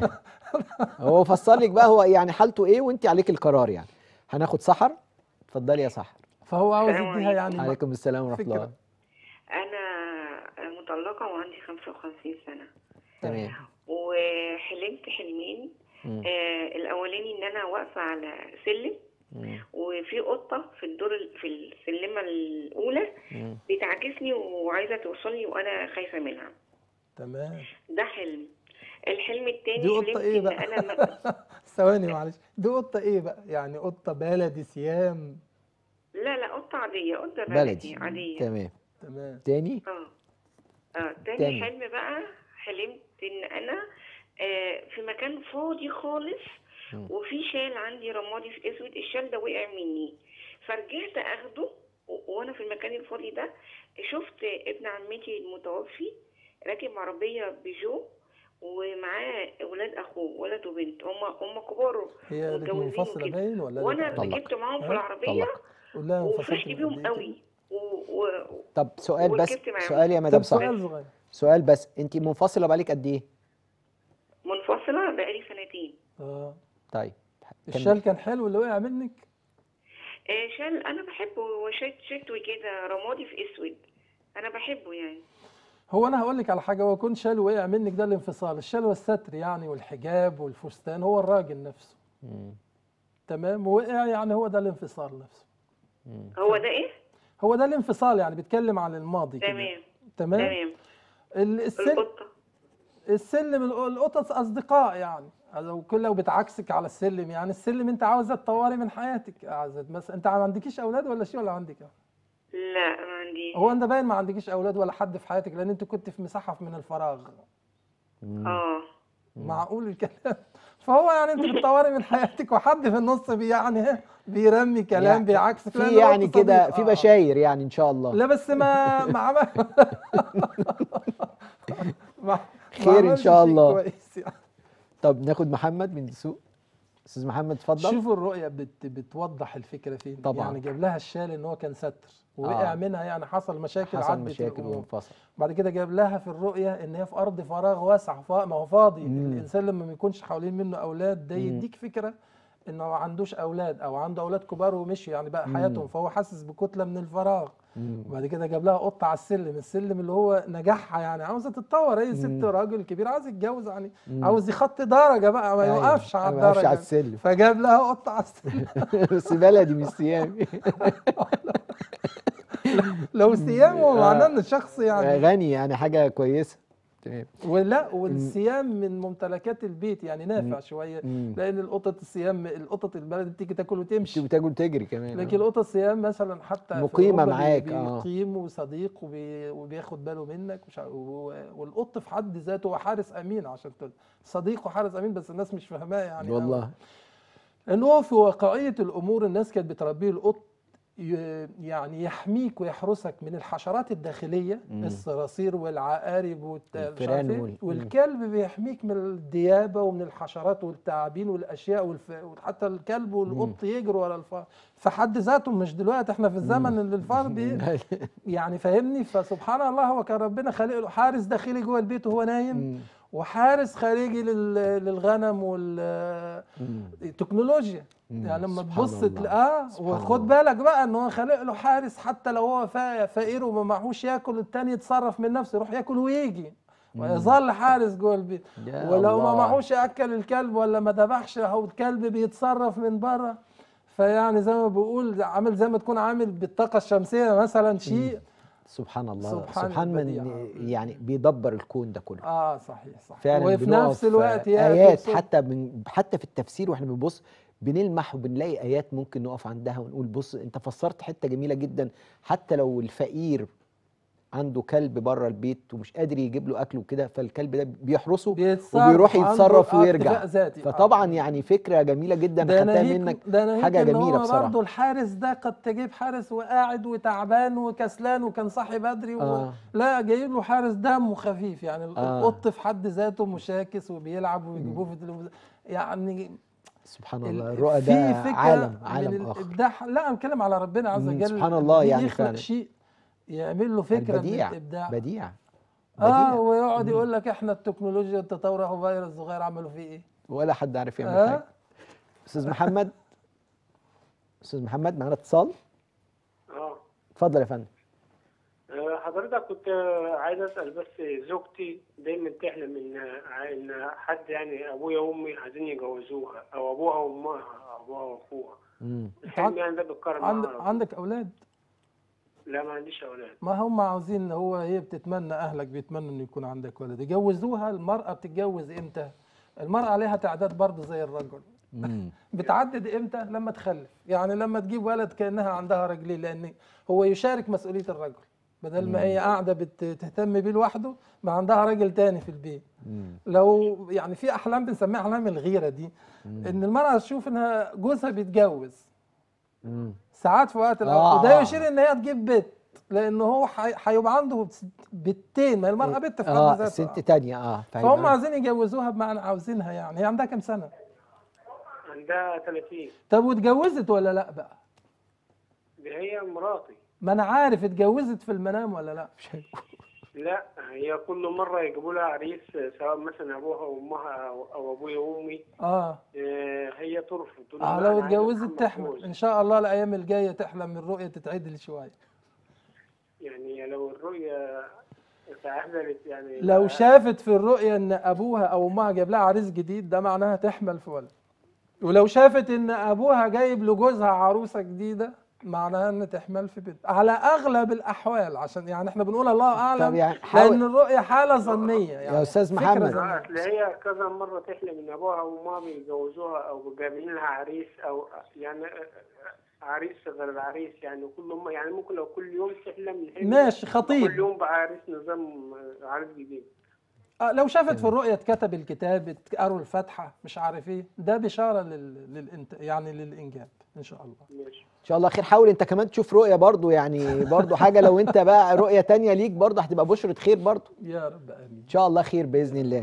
هو فسر لك بقى هو يعني حالته ايه وانت عليك القرار يعني هناخد سحر اتفضلي يا سحر
فهو عاوز
السلام
يديها يعني
عليكم السلام ورحمه
فكرة.
الله
أنا مطلقة وعندي 55 سنة
تمام
وحلمت حلمين
مم.
آه الأولاني إن أنا واقفة على سلم
مم.
وفي قطة في الدور ال- في السلمة الأولى
مم.
بتعاكسني وعايزة توصلني وأنا خايفة منها
تمام
ده حلم الحلم التاني
دي قطه
حلمت
ايه
إن
بقى
أنا م-
ثواني معلش دي قطه ايه بقى يعني قطه بلدي سيام
لا لا قطة عادية قطة
بلدي
بلدي عادية
تمام
تمام
تاني
اه اه تاني
تاني.
حلم بقى حلمت ان انا آه في مكان فاضي خالص
مم.
وفي شال عندي رمادي في اسود الشال ده وقع مني فرجعت اخده و- وانا في المكان الفاضي ده شفت ابن عمتي المتوفي راكب عربية بيجو ومعاه اولاد اخوه ولد وبنت هم هم كبار
هي قالت
متجوزين
منفصله
وكده.
باين ولا
وانا
لأ؟
ركبت معاهم في
ها؟
العربيه
قول لها انفصلت
وفرحت
من
بيهم
قد إيه
قوي و... و...
طب سؤال بس
وركبت معاهم.
سؤال يا مدام
طب
سحر
سؤال صغير
سؤال بس انت منفصله بقالك قد ايه
منفصله بقالي سنتين
اه
طيب
الشال كان حلو اللي وقع منك
آه، شال انا بحبه هو شت شتوي كده رمادي في اسود انا بحبه يعني
هو انا هقول لك على حاجه هو كون شال وقع منك ده الانفصال الشال والستر يعني والحجاب والفستان هو الراجل نفسه
مم.
تمام وقع يعني هو ده الانفصال نفسه
مم.
هو ده ايه
هو ده الانفصال يعني بيتكلم عن الماضي كده
تمام
تمام
تمام
ال- السلم
القطه
السلم الق- القطط اصدقاء يعني لو كل لو بتعكسك على السلم يعني السلم انت عاوزه تطوري من حياتك عاوزه مثلا انت ما عندكيش اولاد ولا شيء ولا عندك
لا ما عندي
هو انت باين ما عندكيش اولاد ولا حد في حياتك لان انت كنت في مساحه من الفراغ
اه
معقول الكلام فهو يعني انت بتطوري من حياتك وحد في النص بي يعني بيرمي كلام
يعني
بيعكسك لأن
في
هو
يعني
صديق.
كده في
آه.
بشاير يعني ان شاء الله
لا بس ما ما عمل ما- ما
خير ان
عملش
شاء
شيء
الله
كويس يعني.
طب ناخد محمد من دسوق استاذ محمد اتفضل
شوفوا الرؤية بت بتوضح الفكرة فين
طبعاً.
يعني جاب لها الشال ان هو كان ستر ووقع
آه.
منها يعني حصل مشاكل
حصل
عدت
مشاكل
الأمور.
وانفصل
بعد كده جاب لها في الرؤية ان هي في ارض فراغ واسع فا- ما هو فاضي
مم.
الانسان لما ما يكونش حوالين منه اولاد ده
مم.
يديك فكرة انه ما عندوش اولاد او عنده اولاد كبار ومشي يعني بقى
مم.
حياتهم فهو حاسس بكتلة من الفراغ
مم.
وبعد كده جاب لها قطه على السلم السلم اللي هو نجاحها يعني عاوزه تتطور هي ست
مم.
راجل كبير عاوز يتجوز يعني
مم.
عاوز يخط درجه بقى ما
أيوة.
يوقفش على
ما يوقفش
الدرجه
على السلم.
فجاب لها قطه على السلم
بس بلدي مش سيامي
لو سيام هو
آه.
معناه ان شخص يعني
غني يعني حاجه كويسه تمام
ولا والصيام من ممتلكات البيت يعني نافع
مم.
شويه
مم.
لان القطط الصيام القطط البلد بتيجي تاكل وتمشي
وتاكل تجري كمان
لكن القطط الصيام مثلا حتى في
مقيمة
أوروبا بي-
معاك، آه.
بيقيم وصديق وبي وبياخد باله منك وش- و- والقط في حد ذاته هو حارس امين عشان تقول صديق وحارس امين بس الناس مش فاهماه يعني
والله
ان هو في واقعيه الامور الناس كانت بتربيه القط ي- يعني يحميك ويحرسك من الحشرات الداخليه
مم.
الصراصير والعقارب والت- مش عارف
الفئران
إيه.
وال-
والكلب بيحميك من الديابه ومن الحشرات والتعابين والاشياء والف... وحتى الكلب والقط يجروا ورا الفار في حد ذاتهم مش دلوقتي احنا في الزمن اللي الفار بي... يعني فاهمني فسبحان الله هو كان ربنا خالق له حارس داخلي جوه البيت وهو نايم وحارس خارجي لل... للغنم والتكنولوجيا يعني لما
سبحان
تبص
الله.
تلاقاه
سبحان
وخد بالك بقى ان هو خالق له حارس حتى لو هو فا- فقير وما معهوش ياكل التاني يتصرف من نفسه يروح ياكل ويجي ويظل حارس جوه البيت
يا
ولو ما
الله.
معهوش ياكل الكلب ولا ما ذبحش اهو الكلب بيتصرف من بره فيعني زي ما بقول عامل زي ما تكون عامل بالطاقه الشمسيه مثلا شيء
سبحان الله
سبحان
سبحان, من
البديع.
يعني بيدبر الكون ده كله
اه صحيح صح
فعلا
وفي
بنقف
نفس الوقت ياتي
ايات
بصوت-
حتى من حتى في التفسير واحنا بنبص بنلمح وبنلاقي ايات ممكن نقف عندها ونقول بص انت فسرت حته جميله جدا حتى لو الفقير عنده كلب بره البيت ومش قادر يجيب له اكل وكده فالكلب ده بيحرسه
بيتصرف،
وبيروح
عنده
يتصرف
اه
ويرجع
اكتفاء ذاتي. آه.
فطبعا يعني فكره جميله جدا
ده
خدتها
ناهيك
منك
ده ناهيك
حاجه
إن
جميله
هو
بصراحه
برضه الحارس ده قد تجيب حارس وقاعد وتعبان وكسلان وكان صاحي بدري و...
آه.
لا جايب له حارس دمه خفيف يعني ال-
آه.
القط في حد ذاته مشاكس وبيلعب ويجيبوه في التلفزيون يعني
سبحان
ال-
الله الرؤى
في
ده
فكرة
عالم
من
عالم اخر
الابداع لا انا بتكلم على ربنا عز
مم،
وجل
سبحان
لما
الله
بيجي
يعني
يخلق
فعلا.
شيء يعمل له فكره
البديع
من الابداع
بديع
اه
بديع.
ويقعد
مم.
يقول لك احنا التكنولوجيا التطور اهو فيروس صغير عملوا فيه ايه
ولا حد عارف يعمل
آه.
حاجه استاذ محمد استاذ محمد معانا اتصال
اه
اتفضل يا فندم
آه، حضرتك كنت آه، عايز اسال بس زوجتي دايما تحلم ان آه، ان حد يعني ابويا وامي عايزين يجوزوها او ابوها وامها ابوها واخوها
مم.
الحلم يعني ده بيتكرر
عند
معاها
عندك اولاد
لا ما عنديش اولاد
ما هم عاوزين هو هي بتتمنى اهلك بيتمنوا انه يكون عندك ولد يجوزوها المراه بتتجوز امتى المراه عليها تعداد برضه زي الرجل
مم.
بتعدد امتى لما تخلف يعني لما تجيب ولد كانها عندها رجلين لان هو يشارك مسؤوليه الرجل بدل ما هي قاعده بتهتم بيه لوحده ما عندها راجل تاني في البيت
مم.
لو يعني في احلام بنسميها احلام الغيره دي ان المراه تشوف انها جوزها بيتجوز
مم.
ساعات في وقت الأول
آه.
وده يشير ان هي تجيب بيت لان هو حي- هيبقى عنده بنتين ما هي المراه بنت في حد
اه
ذاتها
ست تانية اه
فهم عايزين يجوزوها بمعنى عاوزينها يعني هي عندها كام سنه
عندها 30
طب واتجوزت ولا لا بقى
دي هي مراتي
ما انا عارف اتجوزت في المنام ولا لا
لا هي كل مره يجيبوا لها عريس سواء مثلا ابوها وامها او أو ابويا وامي
اه
آه، هي ترفض تقول
اه
لا،
لو
أنا عايزة
اتجوزت
محمد
تحمل
جوز.
ان شاء الله الايام الجايه تحلم الرؤيه تتعدل شويه
يعني لو الرؤيه تعهدت يعني
لو شافت في الرؤيه ان ابوها او امها جاب لها عريس جديد ده معناها تحمل في ولد ولو شافت ان ابوها جايب لجوزها عروسه جديده معناها ان تحمل في بنت على اغلب الاحوال عشان يعني احنا بنقول الله اعلم
طب يعني حاول-
لان الرؤيه حاله ظنيه يعني
يا أستاذ
فكرة
محمد.
ظنية.
اصل هي كذا مره تحلم ان ابوها وامها بيجوزوها او جايبين لها عريس او يعني عريس غير العريس يعني كل ما يعني ممكن لو كل يوم تحلم الحلم
ماشي، خطيب.
كل يوم بقى عريس نظام عريس جديد
آه، لو شافت في الرؤية اتكتب الكتاب قروا الفاتحة مش عارف ايه ده بشارة لل... للإنت... يعني للإنجاب إن شاء الله
ماشي
ان شاء الله خير حاول انت كمان تشوف رؤيه برضو يعني برضو حاجه لو انت بقى رؤيه تانية ليك برضو هتبقى بشره خير برضو
يا رب آمين
ان شاء الله خير باذن الله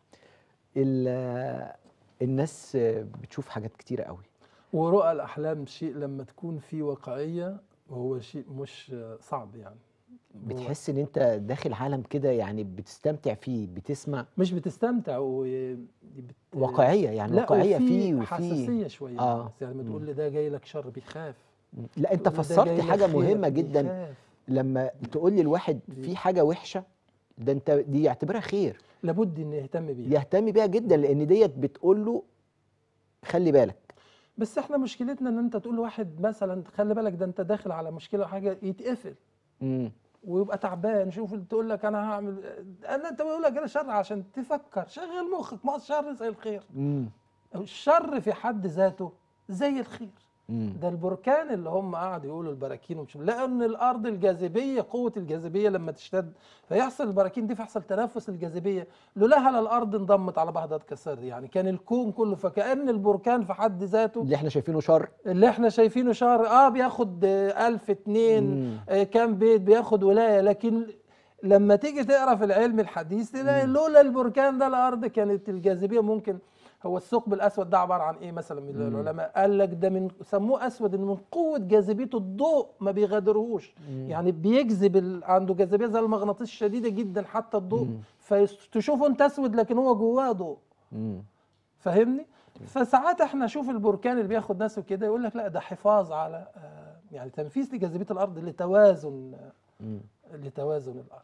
ال- الناس بتشوف حاجات كتيره قوي
ورؤى الأحلام شيء لما تكون في واقعية وهو شيء مش آه، صعب يعني
بتحس ان انت داخل عالم كده يعني بتستمتع فيه بتسمع
مش بتستمتع و... بت...
واقعيه يعني
لا
واقعيه
وفي
فيه وفي
حساسية شوية
اه
الناس، يعني ما
مم.
تقول لي ده جاي لك شر بيخاف
لا انت
تقول لي ده
فسرت
جاي لك
حاجه
خير،
مهمه جدا
بيخاف.
لما تقول لي الواحد في حاجه وحشه ده انت دي يعتبرها خير
لابد إن يهتم بيها
يهتم بيها جدا لان ديت بتقول له خلي بالك
بس احنا مشكلتنا ان انت تقول لواحد مثلا خلي بالك ده انت داخل على مشكله حاجه يتقفل
مم.
ويبقى تعبان شوف تقول لك انا هعمل انا انت بقول لك انا شر عشان تفكر شغل مخك ما هو الشر زي الخير
مم.
الشر في حد ذاته زي الخير
مم.
ده البركان اللي هم قعدوا يقولوا البراكين ومش لان الارض الجاذبيه قوه الجاذبيه لما تشتد فيحصل البراكين دي فيحصل تنافس الجاذبيه لولاها لا الارض انضمت على بعضها اتكسر يعني كان الكون كله فكان البركان في حد ذاته
اللي احنا شايفينه شر
اللي احنا شايفينه شهر اه بياخد آه، ألف اتنين
مم.
آه كام بيت بياخد ولاية لكن لما تيجي تقرا في العلم الحديث تلاقي لولا البركان ده الارض كانت الجاذبيه ممكن هو الثقب الاسود ده عباره عن ايه مثلا من
مم.
العلماء قال لك ده من سموه اسود إن من قوه جاذبيته الضوء ما بيغادرهوش
مم.
يعني بيجذب ال... عنده جاذبيه زي المغناطيس شديده جدا حتى الضوء
مم.
فتشوفه انت اسود لكن هو جواه ضوء
مم.
فاهمني فساعات احنا نشوف البركان اللي بياخد ناس وكده يقول لك لا ده حفاظ على آه، يعني تنفيذ لجاذبيه الارض لتوازن
مم.
لتوازن الارض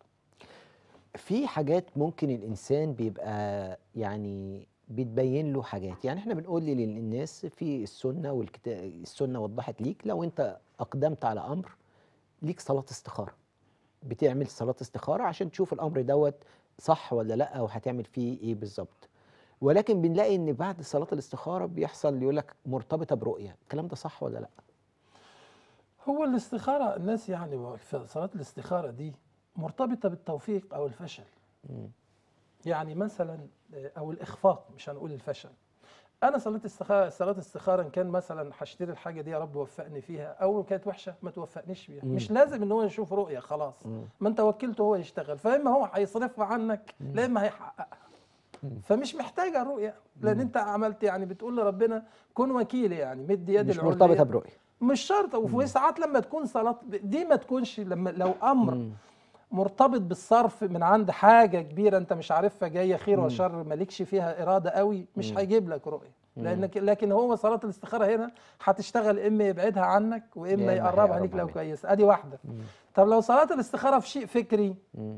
في حاجات ممكن الانسان بيبقى يعني بتبين له حاجات يعني احنا بنقول للناس في السنه والكتاب السنه وضحت ليك لو انت اقدمت على امر ليك صلاه استخاره بتعمل صلاه استخاره عشان تشوف الامر دوت صح ولا لا وهتعمل فيه ايه بالظبط ولكن بنلاقي ان بعد صلاه الاستخاره بيحصل يقول لك مرتبطه برؤيه الكلام ده صح ولا لا
هو الاستخاره الناس يعني في صلاه الاستخاره دي مرتبطه بالتوفيق او الفشل
مم.
يعني مثلا آه، او الاخفاق مش هنقول الفشل انا صليت استخاره صلاه استخاره ان كان مثلا هشتري الحاجه دي يا رب وفقني فيها او كانت وحشه ما توفقنيش فيها
مم.
مش لازم ان هو يشوف رؤيه خلاص
مم.
ما انت وكلته هو يشتغل فاما هو هيصرفها عنك لا اما هيحققها فمش محتاجه الرؤيه لان انت عملت يعني بتقول لربنا كن وكيلي يعني مد يد
مش
العليا.
مرتبطه برؤيه
مش شرط وفي ساعات لما تكون صلاه دي ما تكونش لما لو امر
مم.
مرتبط بالصرف من عند حاجه كبيره انت مش عارفها جايه خير
مم.
وشر مالكش فيها اراده قوي مش
مم.
هيجيب لك رؤيه
مم.
لانك لكن هو صلاه الاستخاره هنا هتشتغل اما يبعدها عنك
يا
واما
إما
يقربها ليك
هيقربها
لو
منك.
كويس ادي واحده
مم.
طب لو صلاه الاستخاره في شيء فكري
مم.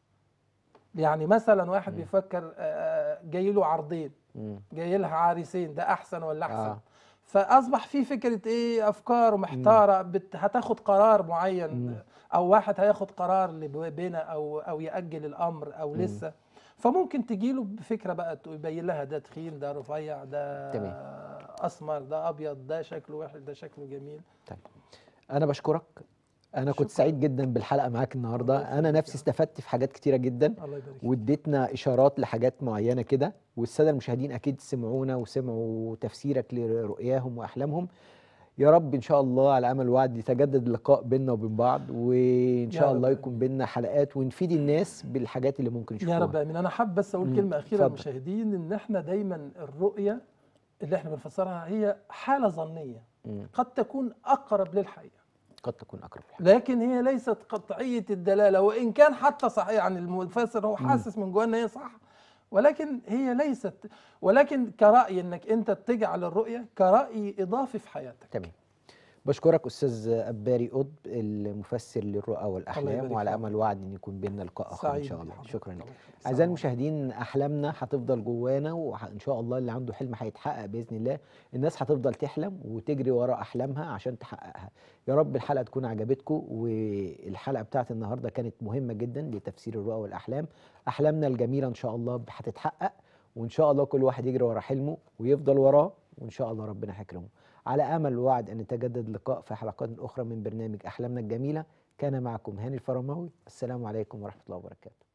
يعني مثلا واحد بيفكر آه، جاي له عرضين
مم.
جاي لها عريسين ده احسن ولا احسن
آه.
آه. فاصبح في فكره ايه افكار ومحتاره بت هتاخد قرار معين
مم.
او واحد هياخد قرار لبنا او او ياجل الامر او
مم.
لسه فممكن تجي له بفكره بقى تبين لها ده تخين ده رفيع ده
تمام.
اسمر ده ابيض ده شكله وحش ده شكله جميل
طيب انا بشكرك انا كنت سعيد جدا بالحلقه معاك النهارده انا نفسي استفدت في حاجات كتيره جدا
الله يبارك فيك.
واديتنا اشارات لحاجات معينه كده والساده المشاهدين اكيد سمعونا وسمعوا تفسيرك لرؤياهم واحلامهم يا رب ان شاء الله على امل وعد يتجدد اللقاء بيننا وبين بعض وان
يا
شاء
رب
الله يكون بيننا حلقات ونفيد الناس بالحاجات اللي ممكن يشوفوها
يا رب امين انا حابب بس اقول
مم.
كلمه اخيره
اتفضل.
للمشاهدين ان احنا دايما الرؤيه اللي احنا بنفسرها هي حاله ظنيه
مم.
قد تكون اقرب للحقيقه
قد تكون اقرب الحلقة.
لكن هي ليست قطعيه الدلاله وان كان حتى صحيح يعني المفسر هو حاسس من جواه ان هي صح ولكن هي ليست ولكن كراي انك انت تجعل الرؤيه كراي اضافي في حياتك
تمام بشكرك استاذ اباري قطب المفسر للرؤى
الله
والاحلام
يبارك
وعلى
فيك.
امل وعد ان يكون بيننا لقاء اخر ان
سعيد
شاء الله
بحضرتك.
شكرا لك
الله يخليك.
اعزائي المشاهدين احلامنا هتفضل جوانا وان شاء الله اللي عنده حلم هيتحقق باذن الله الناس هتفضل تحلم وتجري ورا احلامها عشان تحققها يا رب الحلقه تكون عجبتكم والحلقه بتاعت النهارده كانت مهمه جدا لتفسير الرؤى والاحلام احلامنا الجميله ان شاء الله هتتحقق وان شاء الله كل واحد يجري ورا حلمه ويفضل وراه وان شاء الله ربنا هيكرمه على امل ووعد ان يتجدد اللقاء في حلقات اخرى من برنامج احلامنا الجميله كان معكم هاني الفرماوي السلام عليكم ورحمه الله وبركاته